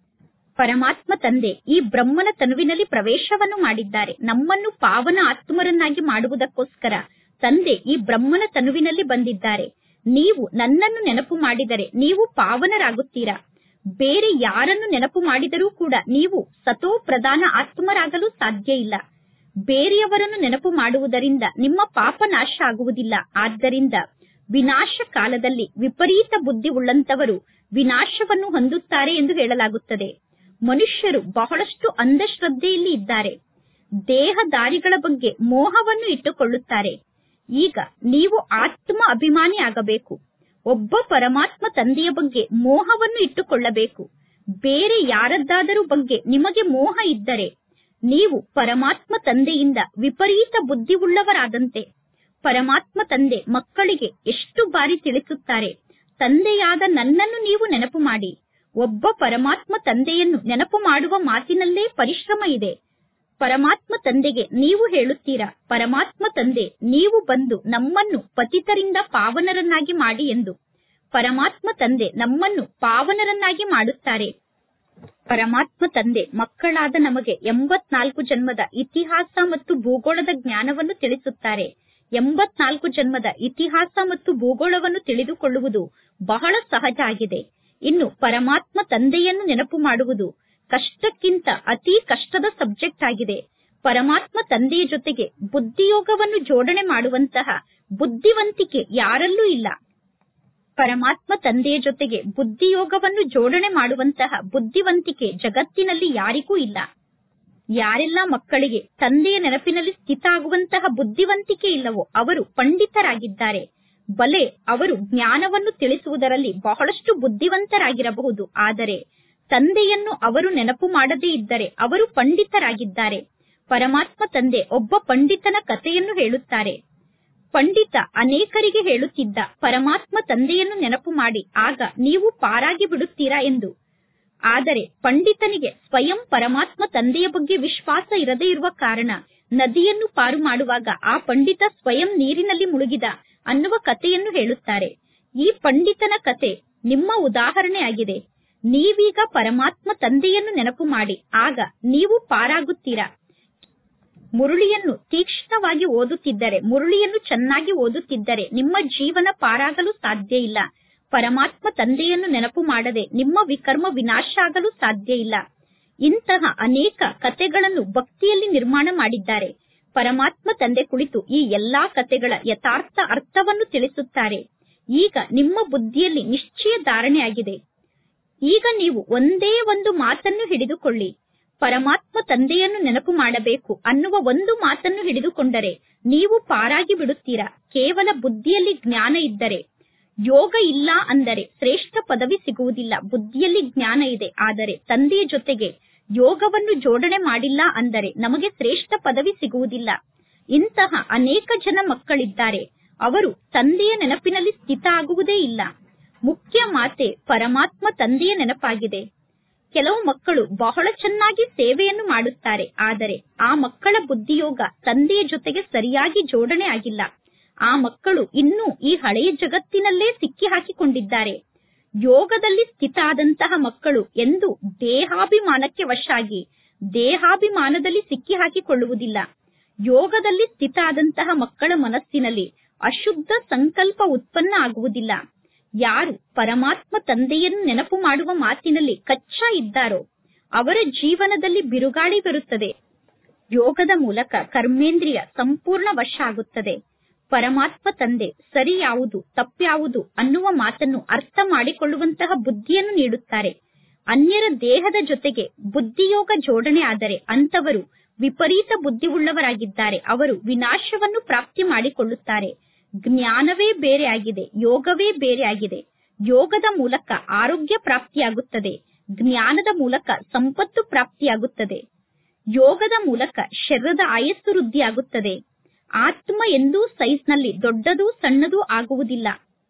ಪರಮಾತ್ಮ ತಂದೆ ಈ ಬ್ರಹ್ಮನ ತನುವಿನಲ್ಲಿ ಪ್ರವೇಶವನ್ನು ಮಾಡಿದ್ದಾರೆ ನಮ್ಮನ್ನು ಪಾವನ ಆತ್ಮರನ್ನಾಗಿ ಮಾಡುವುದಕ್ಕೋಸ್ಕರ ತಂದೆ ಈ ಬ್ರಹ್ಮನ ತನುವಿನಲ್ಲಿ ಬಂದಿದ್ದಾರೆ ನೀವು ನನ್ನನ್ನು ನೆನಪು ಮಾಡಿದರೆ ನೀವು ಪಾವನರಾಗುತ್ತೀರಾ ಬೇರೆ ಯಾರನ್ನು ನೆನಪು ಮಾಡಿದರೂ ಕೂಡ ನೀವು ಸತೋ ಪ್ರಧಾನ ಆತ್ಮರಾಗಲು ಸಾಧ್ಯ ಇಲ್ಲ ಬೇರೆಯವರನ್ನು ನೆನಪು ಮಾಡುವುದರಿಂದ ನಿಮ್ಮ ಪಾಪ ನಾಶ ಆಗುವುದಿಲ್ಲ ಆದ್ದರಿಂದ ವಿನಾಶ ಕಾಲದಲ್ಲಿ ವಿಪರೀತ ಬುದ್ಧಿ ಉಳ್ಳಂತವರು ವಿನಾಶವನ್ನು ಹೊಂದುತ್ತಾರೆ ಎಂದು ಹೇಳಲಾಗುತ್ತದೆ ಮನುಷ್ಯರು ಬಹಳಷ್ಟು ಅಂಧಶ್ರದ್ಧೆಯಲ್ಲಿ ಇದ್ದಾರೆ ದೇಹದಾರಿಗಳ ಬಗ್ಗೆ ಮೋಹವನ್ನು ಇಟ್ಟುಕೊಳ್ಳುತ್ತಾರೆ ಈಗ ನೀವು ಆತ್ಮ ಅಭಿಮಾನಿ ಆಗಬೇಕು ಒಬ್ಬ ಪರಮಾತ್ಮ ತಂದೆಯ ಬಗ್ಗೆ ಮೋಹವನ್ನು ಇಟ್ಟುಕೊಳ್ಳಬೇಕು ಬೇರೆ ಯಾರದ್ದಾದರೂ ಬಗ್ಗೆ ನಿಮಗೆ ಮೋಹ ಇದ್ದರೆ ನೀವು ಪರಮಾತ್ಮ ತಂದೆಯಿಂದ ವಿಪರೀತ ಬುದ್ಧಿ ಉಳ್ಳವರಾದಂತೆ ಪರಮಾತ್ಮ ತಂದೆ ಮಕ್ಕಳಿಗೆ ಎಷ್ಟು ಬಾರಿ ತಿಳಿಸುತ್ತಾರೆ ತಂದೆಯಾದ ನನ್ನನ್ನು ನೀವು ನೆನಪು ಮಾಡಿ ಒಬ್ಬ ಪರಮಾತ್ಮ ತಂದೆಯನ್ನು ನೆನಪು ಮಾಡುವ ಮಾತಿನಲ್ಲೇ ಪರಿಶ್ರಮ ಇದೆ ಪರಮಾತ್ಮ ತಂದೆಗೆ ನೀವು ಹೇಳುತ್ತೀರಾ ಪರಮಾತ್ಮ ತಂದೆ ನೀವು ಬಂದು ನಮ್ಮನ್ನು ಪತಿತರಿಂದ ಪಾವನರನ್ನಾಗಿ ಮಾಡಿ ಎಂದು ಪರಮಾತ್ಮ ತಂದೆ ನಮ್ಮನ್ನು ಪಾವನರನ್ನಾಗಿ ಮಾಡುತ್ತಾರೆ ಪರಮಾತ್ಮ ತಂದೆ ಮಕ್ಕಳಾದ ನಮಗೆ ಎಂಬತ್ನಾಲ್ಕು ಜನ್ಮದ ಇತಿಹಾಸ ಮತ್ತು ಭೂಗೋಳದ ಜ್ಞಾನವನ್ನು ತಿಳಿಸುತ್ತಾರೆ ಎಂಬತ್ನಾಲ್ಕು ಜನ್ಮದ ಇತಿಹಾಸ ಮತ್ತು ಭೂಗೋಳವನ್ನು ತಿಳಿದುಕೊಳ್ಳುವುದು ಬಹಳ ಸಹಜ ಆಗಿದೆ ಇನ್ನು ಪರಮಾತ್ಮ ತಂದೆಯನ್ನು ನೆನಪು ಮಾಡುವುದು ಕಷ್ಟಕ್ಕಿಂತ ಅತಿ ಕಷ್ಟದ ಸಬ್ಜೆಕ್ಟ್ ಆಗಿದೆ ಪರಮಾತ್ಮ ತಂದೆಯ ಜೊತೆಗೆ ಬುದ್ಧಿಯೋಗವನ್ನು ಜೋಡಣೆ ಮಾಡುವಂತಹ ಬುದ್ಧಿವಂತಿಕೆ ಯಾರಲ್ಲೂ ಇಲ್ಲ ಪರಮಾತ್ಮ ತಂದೆಯ ಜೊತೆಗೆ ಬುದ್ಧಿಯೋಗವನ್ನು ಜೋಡಣೆ ಮಾಡುವಂತಹ ಬುದ್ಧಿವಂತಿಕೆ ಜಗತ್ತಿನಲ್ಲಿ ಯಾರಿಗೂ ಇಲ್ಲ ಯಾರೆಲ್ಲ ಮಕ್ಕಳಿಗೆ ತಂದೆಯ ನೆನಪಿನಲ್ಲಿ ಸ್ಥಿತ ಆಗುವಂತಹ ಬುದ್ಧಿವಂತಿಕೆ ಇಲ್ಲವೋ ಅವರು ಪಂಡಿತರಾಗಿದ್ದಾರೆ ಬಲೆ ಅವರು ಜ್ಞಾನವನ್ನು ತಿಳಿಸುವುದರಲ್ಲಿ ಬಹಳಷ್ಟು ಬುದ್ಧಿವಂತರಾಗಿರಬಹುದು ಆದರೆ ತಂದೆಯನ್ನು ಅವರು ನೆನಪು ಮಾಡದೇ ಇದ್ದರೆ ಅವರು ಪಂಡಿತರಾಗಿದ್ದಾರೆ ಪರಮಾತ್ಮ ತಂದೆ ಒಬ್ಬ ಪಂಡಿತನ ಕಥೆಯನ್ನು ಹೇಳುತ್ತಾರೆ ಪಂಡಿತ ಅನೇಕರಿಗೆ ಹೇಳುತ್ತಿದ್ದ ಪರಮಾತ್ಮ ತಂದೆಯನ್ನು ನೆನಪು ಮಾಡಿ ಆಗ ನೀವು ಪಾರಾಗಿ ಬಿಡುತ್ತೀರಾ ಎಂದು ಆದರೆ ಪಂಡಿತನಿಗೆ ಸ್ವಯಂ ಪರಮಾತ್ಮ ತಂದೆಯ ಬಗ್ಗೆ ವಿಶ್ವಾಸ ಇರದೇ ಇರುವ ಕಾರಣ ನದಿಯನ್ನು ಪಾರು ಮಾಡುವಾಗ ಆ ಪಂಡಿತ ಸ್ವಯಂ ನೀರಿನಲ್ಲಿ ಮುಳುಗಿದ ಅನ್ನುವ ಕಥೆಯನ್ನು ಹೇಳುತ್ತಾರೆ ಈ ಪಂಡಿತನ ಕತೆ ನಿಮ್ಮ ಉದಾಹರಣೆ ಆಗಿದೆ ನೀವೀಗ ಪರಮಾತ್ಮ ತಂದೆಯನ್ನು ನೆನಪು ಮಾಡಿ ಆಗ ನೀವು ಪಾರಾಗುತ್ತೀರಾ ಮುರುಳಿಯನ್ನು ತೀಕ್ಷ್ಣವಾಗಿ ಓದುತ್ತಿದ್ದರೆ ಮುರುಳಿಯನ್ನು ಚೆನ್ನಾಗಿ ಓದುತ್ತಿದ್ದರೆ ನಿಮ್ಮ ಜೀವನ ಪಾರಾಗಲು ಸಾಧ್ಯ ಇಲ್ಲ ಪರಮಾತ್ಮ ತಂದೆಯನ್ನು ನೆನಪು ಮಾಡದೆ ನಿಮ್ಮ ವಿಕರ್ಮ ವಿನಾಶ ಆಗಲು ಸಾಧ್ಯ ಇಲ್ಲ ಇಂತಹ ಅನೇಕ ಕತೆಗಳನ್ನು ಭಕ್ತಿಯಲ್ಲಿ ನಿರ್ಮಾಣ ಮಾಡಿದ್ದಾರೆ ಪರಮಾತ್ಮ ತಂದೆ ಕುಳಿತು ಈ ಎಲ್ಲಾ ಕತೆಗಳ ಯಥಾರ್ಥ ಅರ್ಥವನ್ನು ತಿಳಿಸುತ್ತಾರೆ ಈಗ ನಿಮ್ಮ ಬುದ್ಧಿಯಲ್ಲಿ ನಿಶ್ಚಯ ಧಾರಣೆಯಾಗಿದೆ ಈಗ ನೀವು ಒಂದೇ ಒಂದು ಮಾತನ್ನು ಹಿಡಿದುಕೊಳ್ಳಿ ಪರಮಾತ್ಮ ತಂದೆಯನ್ನು ನೆನಪು ಮಾಡಬೇಕು ಅನ್ನುವ ಒಂದು ಮಾತನ್ನು ಹಿಡಿದುಕೊಂಡರೆ ನೀವು ಪಾರಾಗಿ ಬಿಡುತ್ತೀರಾ ಕೇವಲ ಬುದ್ಧಿಯಲ್ಲಿ ಜ್ಞಾನ ಇದ್ದರೆ ಯೋಗ ಇಲ್ಲ ಅಂದರೆ ಶ್ರೇಷ್ಠ ಪದವಿ ಸಿಗುವುದಿಲ್ಲ ಬುದ್ಧಿಯಲ್ಲಿ ಜ್ಞಾನ ಇದೆ ಆದರೆ ತಂದೆಯ ಜೊತೆಗೆ ಯೋಗವನ್ನು ಜೋಡಣೆ ಮಾಡಿಲ್ಲ ಅಂದರೆ ನಮಗೆ ಶ್ರೇಷ್ಠ ಪದವಿ ಸಿಗುವುದಿಲ್ಲ ಇಂತಹ ಅನೇಕ ಜನ ಮಕ್ಕಳಿದ್ದಾರೆ ಅವರು ತಂದೆಯ ನೆನಪಿನಲ್ಲಿ ಸ್ಥಿತ ಆಗುವುದೇ ಇಲ್ಲ ಮುಖ್ಯ ಮಾತೆ ಪರಮಾತ್ಮ ತಂದೆಯ ನೆನಪಾಗಿದೆ ಕೆಲವು ಮಕ್ಕಳು ಬಹಳ ಚೆನ್ನಾಗಿ ಸೇವೆಯನ್ನು ಮಾಡುತ್ತಾರೆ ಆದರೆ ಆ ಮಕ್ಕಳ ಬುದ್ಧಿಯೋಗ ತಂದೆಯ ಜೊತೆಗೆ ಸರಿಯಾಗಿ ಜೋಡಣೆ ಆಗಿಲ್ಲ ಆ ಮಕ್ಕಳು ಇನ್ನೂ ಈ ಹಳೆಯ ಜಗತ್ತಿನಲ್ಲೇ ಸಿಕ್ಕಿ ಹಾಕಿಕೊಂಡಿದ್ದಾರೆ ಯೋಗದಲ್ಲಿ ಸ್ಥಿತ ಆದಂತಹ ಮಕ್ಕಳು ಎಂದು ದೇಹಾಭಿಮಾನಕ್ಕೆ ವಶಾಗಿ ದೇಹಾಭಿಮಾನದಲ್ಲಿ ಸಿಕ್ಕಿ ಹಾಕಿಕೊಳ್ಳುವುದಿಲ್ಲ ಯೋಗದಲ್ಲಿ ಸ್ಥಿತ ಆದಂತಹ ಮಕ್ಕಳ ಮನಸ್ಸಿನಲ್ಲಿ ಅಶುದ್ಧ ಸಂಕಲ್ಪ ಉತ್ಪನ್ನ ಆಗುವುದಿಲ್ಲ ಯಾರು ಪರಮಾತ್ಮ ತಂದೆಯನ್ನು ನೆನಪು ಮಾಡುವ ಮಾತಿನಲ್ಲಿ ಕಚ್ಚಾ ಇದ್ದಾರೋ ಅವರ ಜೀವನದಲ್ಲಿ ಬಿರುಗಾಳಿ ಬರುತ್ತದೆ ಯೋಗದ ಮೂಲಕ ಕರ್ಮೇಂದ್ರಿಯ ಸಂಪೂರ್ಣ ವಶ ಆಗುತ್ತದೆ ಪರಮಾತ್ಮ ತಂದೆ ಸರಿ ಯಾವುದು ತಪ್ಪ್ಯಾವುದು ಅನ್ನುವ ಮಾತನ್ನು ಅರ್ಥ ಮಾಡಿಕೊಳ್ಳುವಂತಹ ಬುದ್ಧಿಯನ್ನು ನೀಡುತ್ತಾರೆ ಅನ್ಯರ ದೇಹದ ಜೊತೆಗೆ ಬುದ್ಧಿಯೋಗ ಜೋಡಣೆ ಆದರೆ ಅಂತವರು ವಿಪರೀತ ಬುದ್ಧಿ ಉಳ್ಳವರಾಗಿದ್ದಾರೆ ಅವರು ವಿನಾಶವನ್ನು ಪ್ರಾಪ್ತಿ ಮಾಡಿಕೊಳ್ಳುತ್ತಾರೆ ಜ್ಞಾನವೇ ಬೇರೆ ಆಗಿದೆ ಯೋಗವೇ ಬೇರೆ ಆಗಿದೆ ಯೋಗದ ಮೂಲಕ ಆರೋಗ್ಯ ಪ್ರಾಪ್ತಿಯಾಗುತ್ತದೆ ಜ್ಞಾನದ ಮೂಲಕ ಸಂಪತ್ತು ಪ್ರಾಪ್ತಿಯಾಗುತ್ತದೆ ಯೋಗದ ಮೂಲಕ ಶರೀರದ ಆಯಸ್ಸು ವೃದ್ಧಿಯಾಗುತ್ತದೆ ಆತ್ಮ ಎಂದೂ ಸೈಜ್ನಲ್ಲಿ ದೊಡ್ಡದು ಸಣ್ಣದೂ ಆಗುವುದಿಲ್ಲ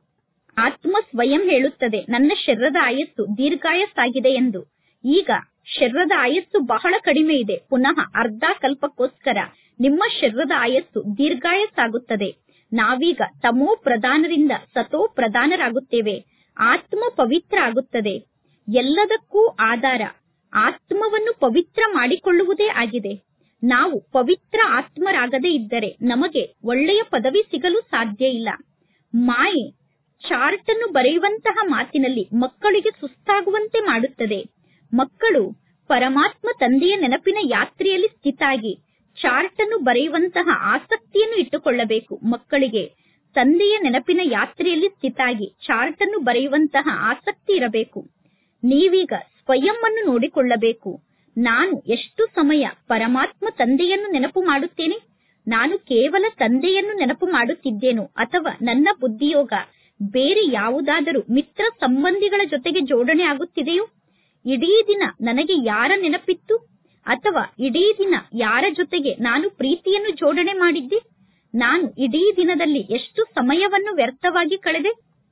ಆತ್ಮ ಸ್ವಯಂ ಹೇಳುತ್ತದೆ ನನ್ನ ಶರೀರದ ಆಯಸ್ಸು ದೀರ್ಘಾಯಸ್ಸಾಗಿದೆ ಎಂದು ಈಗ ಶರೀರದ ಆಯಸ್ಸು ಬಹಳ ಕಡಿಮೆ ಇದೆ ಪುನಃ ಅರ್ಧ ಕಲ್ಪಕ್ಕೋಸ್ಕರ ನಿಮ್ಮ ಶರೀರದ ಆಯಸ್ಸು ದೀರ್ಘಾಯಸ್ಸಾಗುತ್ತದೆ ನಾವೀಗ ತಮೋ ಪ್ರಧಾನರಿಂದ ಸತೋ ಪ್ರಧಾನರಾಗುತ್ತೇವೆ ಆತ್ಮ ಪವಿತ್ರ ಆಗುತ್ತದೆ ಎಲ್ಲದಕ್ಕೂ ಆಧಾರ ಆತ್ಮವನ್ನು ಪವಿತ್ರ ಮಾಡಿಕೊಳ್ಳುವುದೇ ಆಗಿದೆ ನಾವು ಪವಿತ್ರ ಆತ್ಮರಾಗದೇ ಇದ್ದರೆ ನಮಗೆ ಒಳ್ಳೆಯ ಪದವಿ ಸಿಗಲು ಸಾಧ್ಯ ಇಲ್ಲ ಮಾಯೆ ಚಾರ್ಟ್ ಅನ್ನು ಬರೆಯುವಂತಹ ಮಾತಿನಲ್ಲಿ ಮಕ್ಕಳಿಗೆ ಸುಸ್ತಾಗುವಂತೆ ಮಾಡುತ್ತದೆ ಮಕ್ಕಳು ಪರಮಾತ್ಮ ತಂದೆಯ ನೆನಪಿನ ಯಾತ್ರೆಯಲ್ಲಿ ಸ್ಥಿತಾಗಿ ಚಾರ್ಟ್ ಅನ್ನು ಬರೆಯುವಂತಹ ಆಸಕ್ತಿಯನ್ನು ಇಟ್ಟುಕೊಳ್ಳಬೇಕು ಮಕ್ಕಳಿಗೆ ತಂದೆಯ ನೆನಪಿನ ಯಾತ್ರೆಯಲ್ಲಿ ಸ್ಥಿತಾಗಿ ಚಾರ್ಟ್ ಅನ್ನು ಬರೆಯುವಂತಹ ಆಸಕ್ತಿ ಇರಬೇಕು ನೀವೀಗ ಸ್ವಯಂ ಅನ್ನು ನೋಡಿಕೊಳ್ಳಬೇಕು ನಾನು ಎಷ್ಟು ಸಮಯ ಪರಮಾತ್ಮ ತಂದೆಯನ್ನು ನೆನಪು ಮಾಡುತ್ತೇನೆ ನಾನು ಕೇವಲ ತಂದೆಯನ್ನು ನೆನಪು ಮಾಡುತ್ತಿದ್ದೇನೋ ಅಥವಾ ನನ್ನ ಬುದ್ಧಿಯೋಗ ಬೇರೆ ಯಾವುದಾದರೂ ಮಿತ್ರ ಸಂಬಂಧಿಗಳ ಜೊತೆಗೆ ಜೋಡಣೆ ಆಗುತ್ತಿದೆಯೋ ಇಡೀ ದಿನ ನನಗೆ ಯಾರ ನೆನಪಿತ್ತು ಅಥವಾ ಇಡೀ ದಿನ ಯಾರ ಜೊತೆಗೆ ನಾನು ಪ್ರೀತಿಯನ್ನು ಜೋಡಣೆ ಮಾಡಿದ್ದೆ ನಾನು ಇಡೀ ದಿನದಲ್ಲಿ ಎಷ್ಟು ಸಮಯವನ್ನು ವ್ಯರ್ಥವಾಗಿ ಕಳೆದೆ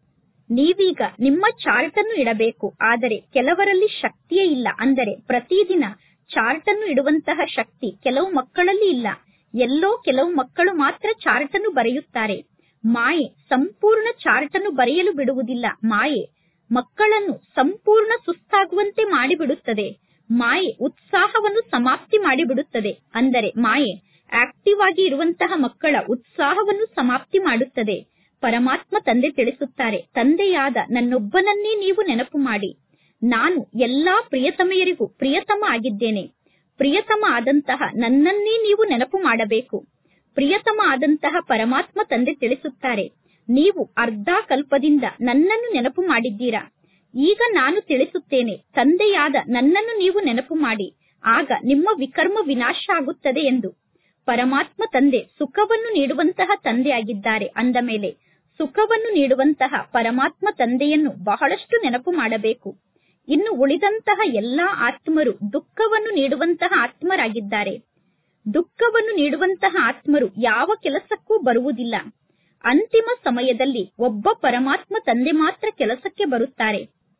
ನೀವೀಗ ನಿಮ್ಮ ಚಾರ್ಟ್ ಅನ್ನು ಇಡಬೇಕು ಆದರೆ ಕೆಲವರಲ್ಲಿ ಶಕ್ತಿಯೇ ಇಲ್ಲ ಅಂದರೆ ಪ್ರತಿದಿನ ಚಾರ್ಟ್ ಅನ್ನು ಇಡುವಂತಹ ಶಕ್ತಿ ಕೆಲವು ಮಕ್ಕಳಲ್ಲಿ ಇಲ್ಲ ಎಲ್ಲೋ ಕೆಲವು ಮಕ್ಕಳು ಮಾತ್ರ ಚಾರ್ಟ್ ಅನ್ನು ಬರೆಯುತ್ತಾರೆ ಮಾಯೆ ಸಂಪೂರ್ಣ ಚಾರ್ಟ್ ಅನ್ನು ಬರೆಯಲು ಬಿಡುವುದಿಲ್ಲ ಮಾಯೆ ಮಕ್ಕಳನ್ನು ಸಂಪೂರ್ಣ ಸುಸ್ತಾಗುವಂತೆ ಮಾಡಿಬಿಡುತ್ತದೆ ಮಾಯೆ ಉತ್ಸಾಹವನ್ನು ಸಮಾಪ್ತಿ ಮಾಡಿಬಿಡುತ್ತದೆ ಅಂದರೆ ಮಾಯೆ ಆಕ್ಟಿವ್ ಆಗಿ ಇರುವಂತಹ ಮಕ್ಕಳ ಉತ್ಸಾಹವನ್ನು ಸಮಾಪ್ತಿ ಮಾಡುತ್ತದೆ ಪರಮಾತ್ಮ ತಂದೆ ತಿಳಿಸುತ್ತಾರೆ ತಂದೆಯಾದ ನನ್ನೊಬ್ಬನನ್ನೇ ನೀವು ನೆನಪು ಮಾಡಿ ನಾನು ಎಲ್ಲಾ ಪ್ರಿಯತಮೆಯರಿಗೂ ಪ್ರಿಯತಮ ಆಗಿದ್ದೇನೆ ಪ್ರಿಯತಮ ಆದಂತಹ ನನ್ನನ್ನೇ ನೀವು ನೆನಪು ಮಾಡಬೇಕು ಪ್ರಿಯತಮ ಆದಂತಹ ಪರಮಾತ್ಮ ತಂದೆ ತಿಳಿಸುತ್ತಾರೆ ನೀವು ಅರ್ಧ ಕಲ್ಪದಿಂದ ನನ್ನನ್ನು ನೆನಪು ಮಾಡಿದ್ದೀರಾ ಈಗ ನಾನು ತಿಳಿಸುತ್ತೇನೆ ತಂದೆಯಾದ ನನ್ನನ್ನು ನೀವು ನೆನಪು ಮಾಡಿ ಆಗ ನಿಮ್ಮ ವಿಕರ್ಮ ವಿನಾಶ ಆಗುತ್ತದೆ ಎಂದು ಪರಮಾತ್ಮ ತಂದೆ ಸುಖವನ್ನು ನೀಡುವಂತಹ ತಂದೆಯಾಗಿದ್ದಾರೆ ಅಂದ ಮೇಲೆ ಸುಖವನ್ನು ನೀಡುವಂತಹ ಪರಮಾತ್ಮ ತಂದೆಯನ್ನು ಬಹಳಷ್ಟು ನೆನಪು ಮಾಡಬೇಕು ಇನ್ನು ಉಳಿದಂತಹ ಎಲ್ಲಾ ಆತ್ಮರು ದುಃಖವನ್ನು ನೀಡುವಂತಹ ಆತ್ಮರಾಗಿದ್ದಾರೆ ದುಃಖವನ್ನು ನೀಡುವಂತಹ ಆತ್ಮರು ಯಾವ ಕೆಲಸಕ್ಕೂ ಬರುವುದಿಲ್ಲ ಅಂತಿಮ ಸಮಯದಲ್ಲಿ ಒಬ್ಬ ಪರಮಾತ್ಮ ತಂದೆ ಮಾತ್ರ ಕೆಲಸಕ್ಕೆ ಬರುತ್ತಾರೆ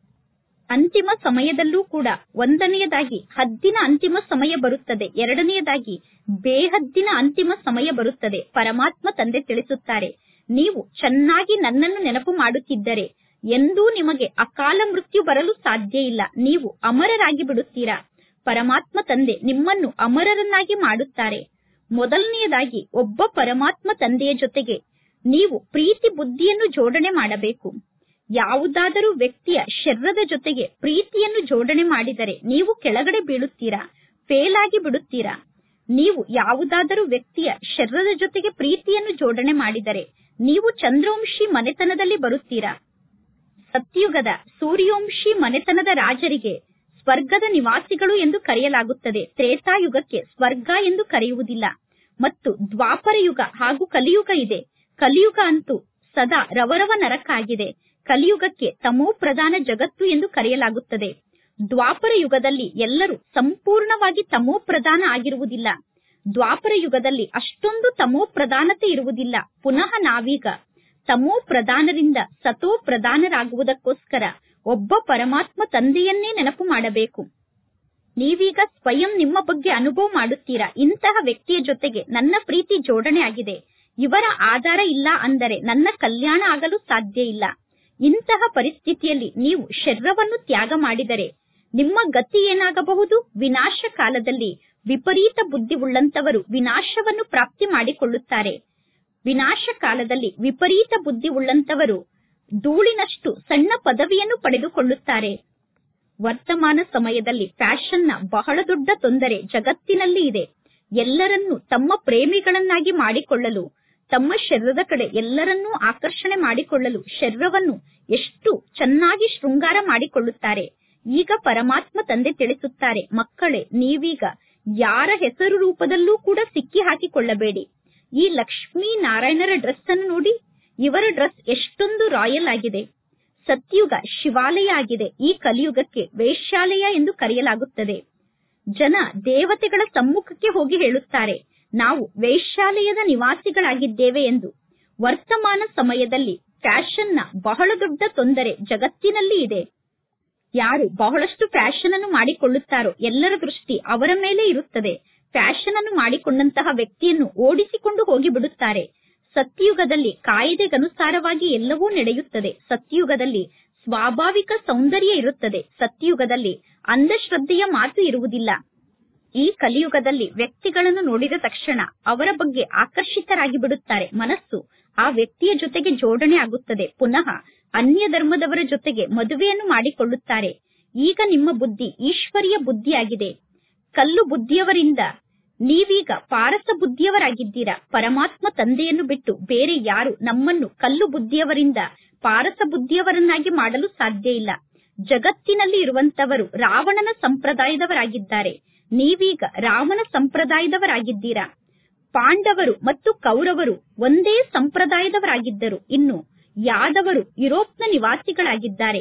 ಅಂತಿಮ ಸಮಯದಲ್ಲೂ ಕೂಡ ಒಂದನೆಯದಾಗಿ ಹದ್ದಿನ ಅಂತಿಮ ಸಮಯ ಬರುತ್ತದೆ ಎರಡನೆಯದಾಗಿ ಬೇಹದ್ದಿನ ಅಂತಿಮ ಸಮಯ ಬರುತ್ತದೆ ಪರಮಾತ್ಮ ತಂದೆ ತಿಳಿಸುತ್ತಾರೆ ನೀವು ಚೆನ್ನಾಗಿ ನನ್ನನ್ನು ನೆನಪು ಮಾಡುತ್ತಿದ್ದರೆ ಎಂದೂ ನಿಮಗೆ ಅಕಾಲ ಮೃತ್ಯು ಬರಲು ಸಾಧ್ಯ ಇಲ್ಲ ನೀವು ಅಮರರಾಗಿ ಬಿಡುತ್ತೀರಾ ಪರಮಾತ್ಮ ತಂದೆ ನಿಮ್ಮನ್ನು ಅಮರರನ್ನಾಗಿ ಮಾಡುತ್ತಾರೆ ಮೊದಲನೆಯದಾಗಿ ಒಬ್ಬ ಪರಮಾತ್ಮ ತಂದೆಯ ಜೊತೆಗೆ ನೀವು ಪ್ರೀತಿ ಬುದ್ಧಿಯನ್ನು ಜೋಡಣೆ ಮಾಡಬೇಕು ಯಾವುದಾದರೂ ವ್ಯಕ್ತಿಯ ಶರೀರದ ಜೊತೆಗೆ ಪ್ರೀತಿಯನ್ನು ಜೋಡಣೆ ಮಾಡಿದರೆ ನೀವು ಕೆಳಗಡೆ ಬೀಳುತ್ತೀರಾ ಫೇಲ್ ಆಗಿ ಬಿಡುತ್ತೀರಾ ನೀವು ಯಾವುದಾದರೂ ವ್ಯಕ್ತಿಯ ಶರೀರದ ಜೊತೆಗೆ ಪ್ರೀತಿಯನ್ನು ಜೋಡಣೆ ಮಾಡಿದರೆ ನೀವು ಚಂದ್ರವಂಶಿ ಮನೆತನದಲ್ಲಿ ಬರುತ್ತೀರಾ ಸತ್ಯುಗದ ಸೂರ್ಯವಂಶಿ ಮನೆತನದ ರಾಜರಿಗೆ ಸ್ವರ್ಗದ ನಿವಾಸಿಗಳು ಎಂದು ಕರೆಯಲಾಗುತ್ತದೆ ತ್ರೇತಾಯುಗಕ್ಕೆ ಸ್ವರ್ಗ ಎಂದು ಕರೆಯುವುದಿಲ್ಲ ಮತ್ತು ದ್ವಾಪರ ಯುಗ ಹಾಗೂ ಕಲಿಯುಗ ಇದೆ ಕಲಿಯುಗ ಅಂತೂ ಸದಾ ರವರವ ನರಕ ಆಗಿದೆ ಕಲಿಯುಗಕ್ಕೆ ತಮೋ ಪ್ರಧಾನ ಜಗತ್ತು ಎಂದು ಕರೆಯಲಾಗುತ್ತದೆ ದ್ವಾಪರ ಯುಗದಲ್ಲಿ ಎಲ್ಲರೂ ಸಂಪೂರ್ಣವಾಗಿ ತಮೋ ಪ್ರಧಾನ ಆಗಿರುವುದಿಲ್ಲ ದ್ವಾಪರ ಯುಗದಲ್ಲಿ ಅಷ್ಟೊಂದು ತಮೋ ಪ್ರಧಾನತೆ ಇರುವುದಿಲ್ಲ ಪುನಃ ನಾವೀಗ ತಮೋ ಪ್ರಧಾನರಿಂದ ಸತೋ ಪ್ರಧಾನರಾಗುವುದಕ್ಕೋಸ್ಕರ ಒಬ್ಬ ಪರಮಾತ್ಮ ತಂದೆಯನ್ನೇ ನೆನಪು ಮಾಡಬೇಕು ನೀವೀಗ ಸ್ವಯಂ ನಿಮ್ಮ ಬಗ್ಗೆ ಅನುಭವ ಮಾಡುತ್ತೀರಾ ಇಂತಹ ವ್ಯಕ್ತಿಯ ಜೊತೆಗೆ ನನ್ನ ಪ್ರೀತಿ ಜೋಡಣೆ ಆಗಿದೆ ಇವರ ಆಧಾರ ಇಲ್ಲ ಅಂದರೆ ನನ್ನ ಕಲ್ಯಾಣ ಆಗಲು ಸಾಧ್ಯ ಇಲ್ಲ ಇಂತಹ ಪರಿಸ್ಥಿತಿಯಲ್ಲಿ ನೀವು ಶರೀರವನ್ನು ತ್ಯಾಗ ಮಾಡಿದರೆ ನಿಮ್ಮ ಗತಿ ಏನಾಗಬಹುದು ವಿನಾಶ ಕಾಲದಲ್ಲಿ ವಿಪರೀತ ಬುದ್ಧಿ ಉಳ್ಳಂತವರು ವಿನಾಶವನ್ನು ಪ್ರಾಪ್ತಿ ಮಾಡಿಕೊಳ್ಳುತ್ತಾರೆ ವಿನಾಶ ಕಾಲದಲ್ಲಿ ವಿಪರೀತ ಬುದ್ಧಿ ಉಳ್ಳಂತವರು ಧೂಳಿನಷ್ಟು ಸಣ್ಣ ಪದವಿಯನ್ನು ಪಡೆದುಕೊಳ್ಳುತ್ತಾರೆ ವರ್ತಮಾನ ಸಮಯದಲ್ಲಿ ಫ್ಯಾಷನ್ನ ಬಹಳ ದೊಡ್ಡ ತೊಂದರೆ ಜಗತ್ತಿನಲ್ಲಿ ಇದೆ ಎಲ್ಲರನ್ನೂ ತಮ್ಮ ಪ್ರೇಮಿಗಳನ್ನಾಗಿ ಮಾಡಿಕೊಳ್ಳಲು ತಮ್ಮ ಶರೀರದ ಕಡೆ ಎಲ್ಲರನ್ನೂ ಆಕರ್ಷಣೆ ಮಾಡಿಕೊಳ್ಳಲು ಶರೀರವನ್ನು ಎಷ್ಟು ಚೆನ್ನಾಗಿ ಶೃಂಗಾರ ಮಾಡಿಕೊಳ್ಳುತ್ತಾರೆ ಈಗ ಪರಮಾತ್ಮ ತಂದೆ ತಿಳಿಸುತ್ತಾರೆ ಮಕ್ಕಳೇ ನೀವೀಗ ಯಾರ ಹೆಸರು ರೂಪದಲ್ಲೂ ಕೂಡ ಸಿಕ್ಕಿ ಹಾಕಿಕೊಳ್ಳಬೇಡಿ ಈ ಲಕ್ಷ್ಮೀ ನಾರಾಯಣರ ಡ್ರೆಸ್ ಅನ್ನು ನೋಡಿ ಇವರ ಡ್ರೆಸ್ ಎಷ್ಟೊಂದು ರಾಯಲ್ ಆಗಿದೆ ಸತ್ಯುಗ ಶಿವಾಲಯ ಆಗಿದೆ ಈ ಕಲಿಯುಗಕ್ಕೆ ವೇಶ್ಯಾಲಯ ಎಂದು ಕರೆಯಲಾಗುತ್ತದೆ ಜನ ದೇವತೆಗಳ ಸಮ್ಮುಖಕ್ಕೆ ಹೋಗಿ ಹೇಳುತ್ತಾರೆ ನಾವು ವೇಶ್ಯಾಲಯದ ನಿವಾಸಿಗಳಾಗಿದ್ದೇವೆ ಎಂದು ವರ್ತಮಾನ ಸಮಯದಲ್ಲಿ ಫ್ಯಾಷನ್ನ ಬಹಳ ದೊಡ್ಡ ತೊಂದರೆ ಜಗತ್ತಿನಲ್ಲಿ ಇದೆ ಯಾರು ಬಹಳಷ್ಟು ಫ್ಯಾಷನ್ ಅನ್ನು ಮಾಡಿಕೊಳ್ಳುತ್ತಾರೋ ಎಲ್ಲರ ದೃಷ್ಟಿ ಅವರ ಮೇಲೆ ಇರುತ್ತದೆ ಫ್ಯಾಷನ್ ಅನ್ನು ಮಾಡಿಕೊಂಡಂತಹ ವ್ಯಕ್ತಿಯನ್ನು ಓಡಿಸಿಕೊಂಡು ಹೋಗಿ ಬಿಡುತ್ತಾರೆ ಸತ್ಯುಗದಲ್ಲಿ ಕಾಯ್ದೆಗನುಸಾರವಾಗಿ ಎಲ್ಲವೂ ನಡೆಯುತ್ತದೆ ಸತ್ಯುಗದಲ್ಲಿ ಸ್ವಾಭಾವಿಕ ಸೌಂದರ್ಯ ಇರುತ್ತದೆ ಸತ್ಯುಗದಲ್ಲಿ ಅಂಧಶ್ರದ್ಧೆಯ ಮಾತು ಇರುವುದಿಲ್ಲ ಈ ಕಲಿಯುಗದಲ್ಲಿ ವ್ಯಕ್ತಿಗಳನ್ನು ನೋಡಿದ ತಕ್ಷಣ ಅವರ ಬಗ್ಗೆ ಆಕರ್ಷಿತರಾಗಿ ಬಿಡುತ್ತಾರೆ ಮನಸ್ಸು ಆ ವ್ಯಕ್ತಿಯ ಜೊತೆಗೆ ಜೋಡಣೆ ಆಗುತ್ತದೆ ಪುನಃ ಅನ್ಯ ಧರ್ಮದವರ ಜೊತೆಗೆ ಮದುವೆಯನ್ನು ಮಾಡಿಕೊಳ್ಳುತ್ತಾರೆ ಈಗ ನಿಮ್ಮ ಬುದ್ಧಿ ಈಶ್ವರಿಯ ಬುದ್ಧಿಯಾಗಿದೆ ಕಲ್ಲು ಬುದ್ಧಿಯವರಿಂದ ನೀವೀಗ ಪಾರಸ ಬುದ್ಧಿಯವರಾಗಿದ್ದೀರಾ ಪರಮಾತ್ಮ ತಂದೆಯನ್ನು ಬಿಟ್ಟು ಬೇರೆ ಯಾರು ನಮ್ಮನ್ನು ಕಲ್ಲು ಬುದ್ಧಿಯವರಿಂದ ಪಾರಸ ಬುದ್ಧಿಯವರನ್ನಾಗಿ ಮಾಡಲು ಸಾಧ್ಯ ಇಲ್ಲ ಜಗತ್ತಿನಲ್ಲಿ ಇರುವಂತವರು ರಾವಣನ ಸಂಪ್ರದಾಯದವರಾಗಿದ್ದಾರೆ ನೀವೀಗ ರಾಮನ ಸಂಪ್ರದಾಯದವರಾಗಿದ್ದೀರಾ ಪಾಂಡವರು ಮತ್ತು ಕೌರವರು ಒಂದೇ ಸಂಪ್ರದಾಯದವರಾಗಿದ್ದರು ಇನ್ನು ಯಾದವರು ಯುರೋಪ್ನ ನಿವಾಸಿಗಳಾಗಿದ್ದಾರೆ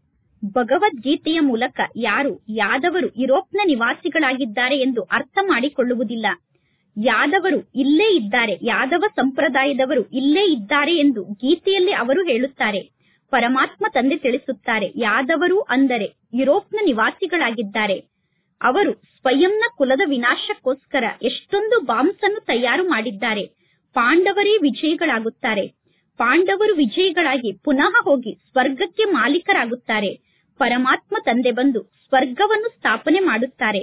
ಭಗವದ್ಗೀತೆಯ ಮೂಲಕ ಯಾರು ಯಾದವರು ಯುರೋಪ್ನ ನಿವಾಸಿಗಳಾಗಿದ್ದಾರೆ ಎಂದು ಅರ್ಥ ಮಾಡಿಕೊಳ್ಳುವುದಿಲ್ಲ ಯಾದವರು ಇಲ್ಲೇ ಇದ್ದಾರೆ ಯಾದವ ಸಂಪ್ರದಾಯದವರು ಇಲ್ಲೇ ಇದ್ದಾರೆ ಎಂದು ಗೀತೆಯಲ್ಲಿ ಅವರು ಹೇಳುತ್ತಾರೆ ಪರಮಾತ್ಮ ತಂದೆ ತಿಳಿಸುತ್ತಾರೆ ಯಾದವರು ಅಂದರೆ ಯುರೋಪ್ನ ನಿವಾಸಿಗಳಾಗಿದ್ದಾರೆ ಅವರು ಸ್ವಯಂನ ಕುಲದ ವಿನಾಶಕ್ಕೋಸ್ಕರ ಎಷ್ಟೊಂದು ಬಾಂಬ್ಸ್ ಅನ್ನು ತಯಾರು ಮಾಡಿದ್ದಾರೆ ಪಾಂಡವರೇ ವಿಜಯಿಗಳಾಗುತ್ತಾರೆ ಪಾಂಡವರು ವಿಜಯಿಗಳಾಗಿ ಪುನಃ ಹೋಗಿ ಸ್ವರ್ಗಕ್ಕೆ ಮಾಲೀಕರಾಗುತ್ತಾರೆ ಪರಮಾತ್ಮ ತಂದೆ ಬಂದು ಸ್ವರ್ಗವನ್ನು ಸ್ಥಾಪನೆ ಮಾಡುತ್ತಾರೆ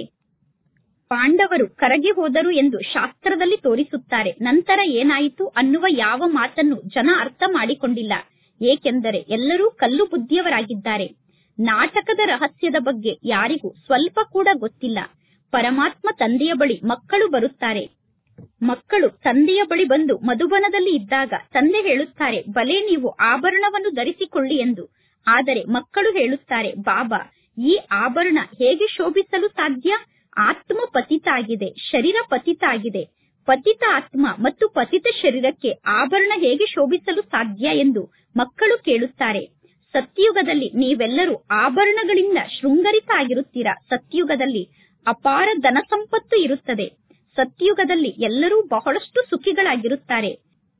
ಪಾಂಡವರು ಕರಗಿ ಹೋದರು ಎಂದು ಶಾಸ್ತ್ರದಲ್ಲಿ ತೋರಿಸುತ್ತಾರೆ ನಂತರ ಏನಾಯಿತು ಅನ್ನುವ ಯಾವ ಮಾತನ್ನು ಜನ ಅರ್ಥ ಮಾಡಿಕೊಂಡಿಲ್ಲ ಏಕೆಂದರೆ ಎಲ್ಲರೂ ಕಲ್ಲು ಬುದ್ಧಿಯವರಾಗಿದ್ದಾರೆ ನಾಟಕದ ರಹಸ್ಯದ ಬಗ್ಗೆ ಯಾರಿಗೂ ಸ್ವಲ್ಪ ಕೂಡ ಗೊತ್ತಿಲ್ಲ ಪರಮಾತ್ಮ ತಂದೆಯ ಬಳಿ ಮಕ್ಕಳು ಬರುತ್ತಾರೆ ಮಕ್ಕಳು ತಂದೆಯ ಬಳಿ ಬಂದು ಮಧುಬನದಲ್ಲಿ ಇದ್ದಾಗ ತಂದೆ ಹೇಳುತ್ತಾರೆ ಬಲೆ ನೀವು ಆಭರಣವನ್ನು ಧರಿಸಿಕೊಳ್ಳಿ ಎಂದು ಆದರೆ ಮಕ್ಕಳು ಹೇಳುತ್ತಾರೆ ಬಾಬಾ ಈ ಆಭರಣ ಹೇಗೆ ಶೋಭಿಸಲು ಸಾಧ್ಯ ಆತ್ಮ ಪತಿತ ಆಗಿದೆ ಶರೀರ ಪತಿತ ಆಗಿದೆ ಪತಿತ ಆತ್ಮ ಮತ್ತು ಪತಿತ ಶರೀರಕ್ಕೆ ಆಭರಣ ಹೇಗೆ ಶೋಭಿಸಲು ಸಾಧ್ಯ ಎಂದು ಮಕ್ಕಳು ಕೇಳುತ್ತಾರೆ ಸತ್ಯುಗದಲ್ಲಿ ನೀವೆಲ್ಲರೂ ಆಭರಣಗಳಿಂದ ಶೃಂಗರಿತ ಆಗಿರುತ್ತೀರಾ ಸತ್ಯುಗದಲ್ಲಿ ಅಪಾರ ಧನ ಸಂಪತ್ತು ಇರುತ್ತದೆ ಸತ್ಯುಗದಲ್ಲಿ ಎಲ್ಲರೂ ಬಹಳಷ್ಟು ಸುಖಿಗಳಾಗಿರುತ್ತಾರೆ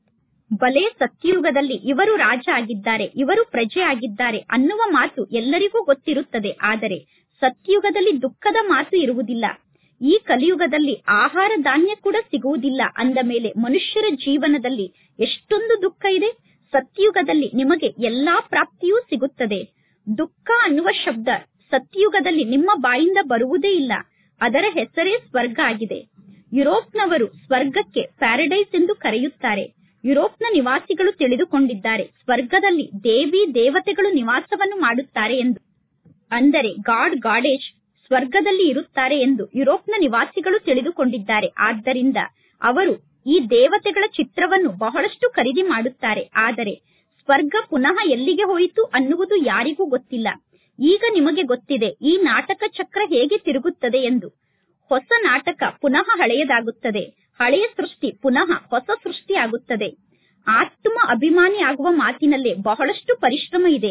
ಬಲೆ ಸತ್ಯುಗದಲ್ಲಿ ಇವರು ರಾಜ ಆಗಿದ್ದಾರೆ ಇವರು ಪ್ರಜೆ ಆಗಿದ್ದಾರೆ ಅನ್ನುವ ಮಾತು ಎಲ್ಲರಿಗೂ ಗೊತ್ತಿರುತ್ತದೆ ಆದರೆ ಸತ್ಯುಗದಲ್ಲಿ ದುಃಖದ ಮಾತು ಇರುವುದಿಲ್ಲ ಈ ಕಲಿಯುಗದಲ್ಲಿ ಆಹಾರ ಧಾನ್ಯ ಕೂಡ ಸಿಗುವುದಿಲ್ಲ ಅಂದ ಮೇಲೆ ಮನುಷ್ಯರ ಜೀವನದಲ್ಲಿ ಎಷ್ಟೊಂದು ದುಃಖ ಇದೆ ಸತ್ಯುಗದಲ್ಲಿ ನಿಮಗೆ ಎಲ್ಲಾ ಪ್ರಾಪ್ತಿಯೂ ಸಿಗುತ್ತದೆ ದುಃಖ ಅನ್ನುವ ಶಬ್ದ ಸತ್ಯುಗದಲ್ಲಿ ನಿಮ್ಮ ಬಾಯಿಂದ ಬರುವುದೇ ಇಲ್ಲ ಅದರ ಹೆಸರೇ ಸ್ವರ್ಗ ಆಗಿದೆ ಯುರೋಪ್ನವರು ಸ್ವರ್ಗಕ್ಕೆ ಪ್ಯಾರಡೈಸ್ ಎಂದು ಕರೆಯುತ್ತಾರೆ ಯುರೋಪ್ನ ನಿವಾಸಿಗಳು ತಿಳಿದುಕೊಂಡಿದ್ದಾರೆ ಸ್ವರ್ಗದಲ್ಲಿ ದೇವಿ ದೇವತೆಗಳು ನಿವಾಸವನ್ನು ಮಾಡುತ್ತಾರೆ ಎಂದು ಅಂದರೆ ಗಾಡ್ ಗಾಡೇಶ್ ಸ್ವರ್ಗದಲ್ಲಿ ಇರುತ್ತಾರೆ ಎಂದು ಯುರೋಪ್ನ ನಿವಾಸಿಗಳು ತಿಳಿದುಕೊಂಡಿದ್ದಾರೆ ಆದ್ದರಿಂದ ಅವರು ಈ ದೇವತೆಗಳ ಚಿತ್ರವನ್ನು ಬಹಳಷ್ಟು ಖರೀದಿ ಮಾಡುತ್ತಾರೆ ಆದರೆ ಸ್ವರ್ಗ ಪುನಃ ಎಲ್ಲಿಗೆ ಹೋಯಿತು ಅನ್ನುವುದು ಯಾರಿಗೂ ಗೊತ್ತಿಲ್ಲ ಈಗ ನಿಮಗೆ ಗೊತ್ತಿದೆ ಈ ನಾಟಕ ಚಕ್ರ ಹೇಗೆ ತಿರುಗುತ್ತದೆ ಎಂದು ಹೊಸ ನಾಟಕ ಪುನಃ ಹಳೆಯದಾಗುತ್ತದೆ ಹಳೆಯ ಸೃಷ್ಟಿ ಪುನಃ ಹೊಸ ಸೃಷ್ಟಿ ಆಗುತ್ತದೆ ಆತ್ಮ ಅಭಿಮಾನಿ ಆಗುವ ಮಾತಿನಲ್ಲೇ ಬಹಳಷ್ಟು ಪರಿಶ್ರಮ ಇದೆ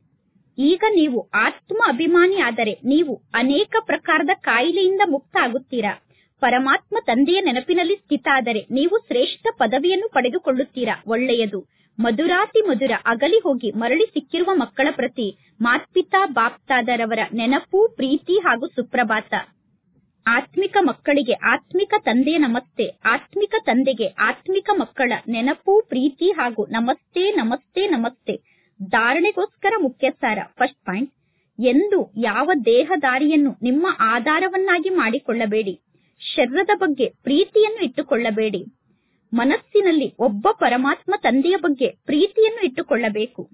ಈಗ ನೀವು ಆತ್ಮ ಅಭಿಮಾನಿ ಆದರೆ ನೀವು ಅನೇಕ ಪ್ರಕಾರದ ಕಾಯಿಲೆಯಿಂದ ಮುಕ್ತ ಆಗುತ್ತೀರಾ ಪರಮಾತ್ಮ ತಂದೆಯ ನೆನಪಿನಲ್ಲಿ ಸ್ಥಿತ ಆದರೆ ನೀವು ಶ್ರೇಷ್ಠ ಪದವಿಯನ್ನು ಪಡೆದುಕೊಳ್ಳುತ್ತೀರಾ ಒಳ್ಳೆಯದು ಮಧುರಾತಿ ಮಧುರ ಅಗಲಿ ಹೋಗಿ ಮರಳಿ ಸಿಕ್ಕಿರುವ ಮಕ್ಕಳ ಪ್ರತಿ ಮಾತ್ಪಿತಾ ಬಾಪ್ತಾದರವರ ನೆನಪು ಪ್ರೀತಿ ಹಾಗೂ ಸುಪ್ರಭಾತ ಆತ್ಮಿಕ ಮಕ್ಕಳಿಗೆ ಆತ್ಮಿಕ ತಂದೆಯ ನಮಸ್ತೆ ಆತ್ಮಿಕ ತಂದೆಗೆ ಆತ್ಮಿಕ ಮಕ್ಕಳ ನೆನಪು ಪ್ರೀತಿ ಹಾಗೂ ನಮಸ್ತೆ ನಮಸ್ತೆ ನಮಸ್ತೆ ಧಾರಣೆಗೋಸ್ಕರ ಮುಖ್ಯ ಸಾರ ಫಸ್ಟ್ ಪಾಯಿಂಟ್ ಎಂದು ಯಾವ ದೇಹದಾರಿಯನ್ನು ನಿಮ್ಮ ಆಧಾರವನ್ನಾಗಿ ಮಾಡಿಕೊಳ್ಳಬೇಡಿ ಶರೀರದ ಬಗ್ಗೆ ಪ್ರೀತಿಯನ್ನು ಇಟ್ಟುಕೊಳ್ಳಬೇಡಿ ಮನಸ್ಸಿನಲ್ಲಿ ಒಬ್ಬ ಪರಮಾತ್ಮ ತಂದೆಯ ಬಗ್ಗೆ ಪ್ರೀತಿಯನ್ನು ಇಟ್ಟುಕೊಳ್ಳಬೇಕು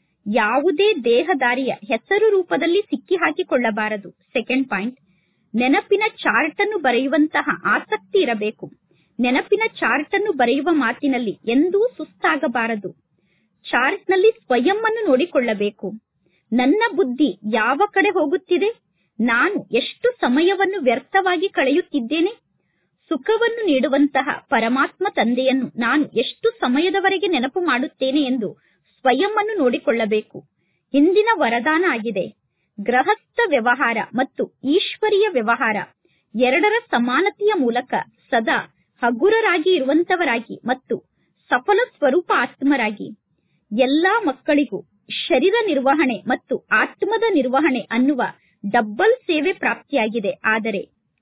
ಯಾವುದೇ ದೇಹದಾರಿಯ ಹೆಸರು ರೂಪದಲ್ಲಿ ಸಿಕ್ಕಿ ಹಾಕಿಕೊಳ್ಳಬಾರದು ಸೆಕೆಂಡ್ ಪಾಯಿಂಟ್ ನೆನಪಿನ ಚಾರ್ಟ್ ಅನ್ನು ಬರೆಯುವಂತಹ ಆಸಕ್ತಿ ಇರಬೇಕು ನೆನಪಿನ ಚಾರ್ಟ್ ಅನ್ನು ಬರೆಯುವ ಮಾತಿನಲ್ಲಿ ಎಂದೂ ಸುಸ್ತಾಗಬಾರದು ಚಾರ್ಟ್ ನಲ್ಲಿ ಸ್ವಯಂ ಅನ್ನು ನೋಡಿಕೊಳ್ಳಬೇಕು ನನ್ನ ಬುದ್ಧಿ ಯಾವ ಕಡೆ ಹೋಗುತ್ತಿದೆ ನಾನು ಎಷ್ಟು ಸಮಯವನ್ನು ವ್ಯರ್ಥವಾಗಿ ಕಳೆಯುತ್ತಿದ್ದೇನೆ ಸುಖವನ್ನು ನೀಡುವಂತಹ ಪರಮಾತ್ಮ ತಂದೆಯನ್ನು ನಾನು ಎಷ್ಟು ಸಮಯದವರೆಗೆ ನೆನಪು ಮಾಡುತ್ತೇನೆ ಎಂದು ಸ್ವಯಂ ಅನ್ನು ನೋಡಿಕೊಳ್ಳಬೇಕು ಇಂದಿನ ವರದಾನ ಆಗಿದೆ ಗೃಹಸ್ಥ ವ್ಯವಹಾರ ಮತ್ತು ಈಶ್ವರೀಯ ವ್ಯವಹಾರ ಎರಡರ ಸಮಾನತೆಯ ಮೂಲಕ ಸದಾ ಹಗುರರಾಗಿ ಇರುವಂತವರಾಗಿ ಮತ್ತು ಸಫಲ ಸ್ವರೂಪ ಆತ್ಮರಾಗಿ ಎಲ್ಲಾ ಮಕ್ಕಳಿಗೂ ಶರೀರ ನಿರ್ವಹಣೆ ಮತ್ತು ಆತ್ಮದ ನಿರ್ವಹಣೆ ಅನ್ನುವ ಡಬ್ಬಲ್ ಸೇವೆ ಪ್ರಾಪ್ತಿಯಾಗಿದೆ ಆದರೆ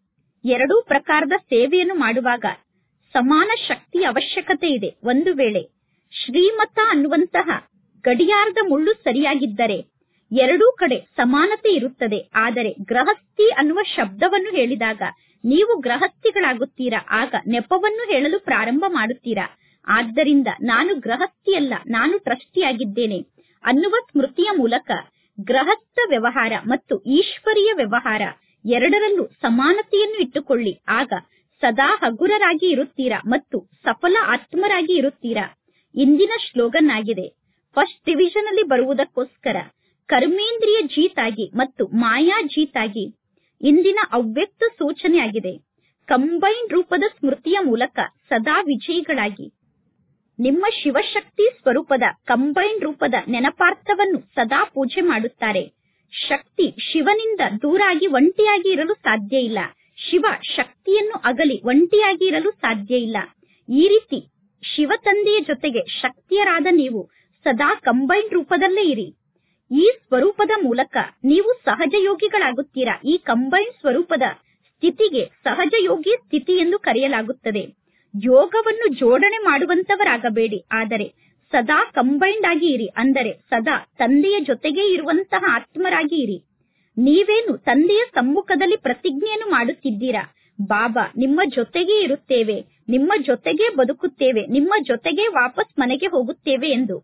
ಎರಡೂ ಪ್ರಕಾರದ ಸೇವೆಯನ್ನು ಮಾಡುವಾಗ ಸಮಾನ ಶಕ್ತಿಯ ಅವಶ್ಯಕತೆ ಇದೆ ಒಂದು ವೇಳೆ ಶ್ರೀಮತ ಅನ್ನುವಂತಹ ಗಡಿಯಾರದ ಮುಳ್ಳು ಸರಿಯಾಗಿದ್ದರೆ ಎರಡೂ ಕಡೆ ಸಮಾನತೆ ಇರುತ್ತದೆ ಆದರೆ ಗೃಹಸ್ಥಿ ಅನ್ನುವ ಶಬ್ದವನ್ನು ಹೇಳಿದಾಗ ನೀವು ಗೃಹಸ್ಥಿಗಳಾಗುತ್ತೀರಾ ಆಗ ನೆಪವನ್ನು ಹೇಳಲು ಪ್ರಾರಂಭ ಮಾಡುತ್ತೀರಾ ಆದ್ದರಿಂದ ನಾನು ಗೃಹಸ್ಥಿಯಲ್ಲ ನಾನು ಟ್ರಸ್ಟಿಯಾಗಿದ್ದೇನೆ ಅನ್ನುವ ಸ್ಮೃತಿಯ ಮೂಲಕ ಗೃಹಸ್ಥ ವ್ಯವಹಾರ ಮತ್ತು ಈಶ್ವರೀಯ ವ್ಯವಹಾರ ಎರಡರಲ್ಲೂ ಸಮಾನತೆಯನ್ನು ಇಟ್ಟುಕೊಳ್ಳಿ ಆಗ ಸದಾ ಹಗುರರಾಗಿ ಇರುತ್ತೀರಾ ಮತ್ತು ಸಫಲ ಆತ್ಮರಾಗಿ ಇರುತ್ತೀರಾ ಇಂದಿನ ಸ್ಲೋಗನ್ ಆಗಿದೆ ಫಸ್ಟ್ ಡಿವಿಷನ್ ಅಲ್ಲಿ ಬರುವುದಕ್ಕೋಸ್ಕರ ಕರ್ಮೇಂದ್ರಿಯ ಜೀತಾಗಿ ಮತ್ತು ಮಾಯಾ ಜೀತಾಗಿ ಇಂದಿನ ಅವ್ಯಕ್ತ ಸೂಚನೆ ಆಗಿದೆ ಕಂಬೈನ್ ರೂಪದ ಸ್ಮೃತಿಯ ಮೂಲಕ ಸದಾ ವಿಜಯಿಗಳಾಗಿ ನಿಮ್ಮ ಶಿವಶಕ್ತಿ ಸ್ವರೂಪದ ಕಂಬೈನ್ ರೂಪದ ನೆನಪಾರ್ಥವನ್ನು ಸದಾ ಪೂಜೆ ಮಾಡುತ್ತಾರೆ ಶಕ್ತಿ ಶಿವನಿಂದ ದೂರಾಗಿ ಒಂಟಿಯಾಗಿ ಇರಲು ಸಾಧ್ಯ ಇಲ್ಲ ಶಿವ ಶಕ್ತಿಯನ್ನು ಅಗಲಿ ಒಂಟಿಯಾಗಿ ಇರಲು ಸಾಧ್ಯ ಇಲ್ಲ ಈ ರೀತಿ ಶಿವ ತಂದೆಯ ಜೊತೆಗೆ ಶಕ್ತಿಯರಾದ ನೀವು ಸದಾ ಕಂಬೈನ್ ರೂಪದಲ್ಲೇ ಇರಿ ಈ ಸ್ವರೂಪದ ಮೂಲಕ ನೀವು ಸಹಜ ಯೋಗಿಗಳಾಗುತ್ತೀರಾ ಈ ಕಂಬೈನ್ ಸ್ವರೂಪದ ಸ್ಥಿತಿಗೆ ಸಹಜ ಯೋಗಿ ಸ್ಥಿತಿ ಎಂದು ಕರೆಯಲಾಗುತ್ತದೆ ಯೋಗವನ್ನು ಜೋಡಣೆ ಮಾಡುವಂತವರಾಗಬೇಡಿ ಆದರೆ ಸದಾ ಕಂಬೈಂಡ್ ಆಗಿ ಇರಿ ಅಂದರೆ ಸದಾ ತಂದೆಯ ಜೊತೆಗೆ ಇರುವಂತಹ ಆತ್ಮರಾಗಿ ಇರಿ ನೀವೇನು ತಂದೆಯ ಸಮ್ಮುಖದಲ್ಲಿ ಪ್ರತಿಜ್ಞೆಯನ್ನು ಮಾಡುತ್ತಿದ್ದೀರಾ ಬಾಬಾ ನಿಮ್ಮ ಜೊತೆಗೇ ಇರುತ್ತೇವೆ ನಿಮ್ಮ ಜೊತೆಗೇ ಬದುಕುತ್ತೇವೆ ನಿಮ್ಮ ಜೊತೆಗೇ ವಾಪಸ್ ಮನೆಗೆ ಹೋಗುತ್ತೇವೆ ಎಂದು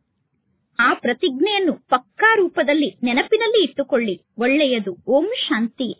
ಆ ಪ್ರತಿಜ್ಞೆಯನ್ನು ಪಕ್ಕಾ ರೂಪದಲ್ಲಿ ನೆನಪಿನಲ್ಲಿ ಇಟ್ಟುಕೊಳ್ಳಿ ಒಳ್ಳೆಯದು ಓಂ ಶಾಂತಿ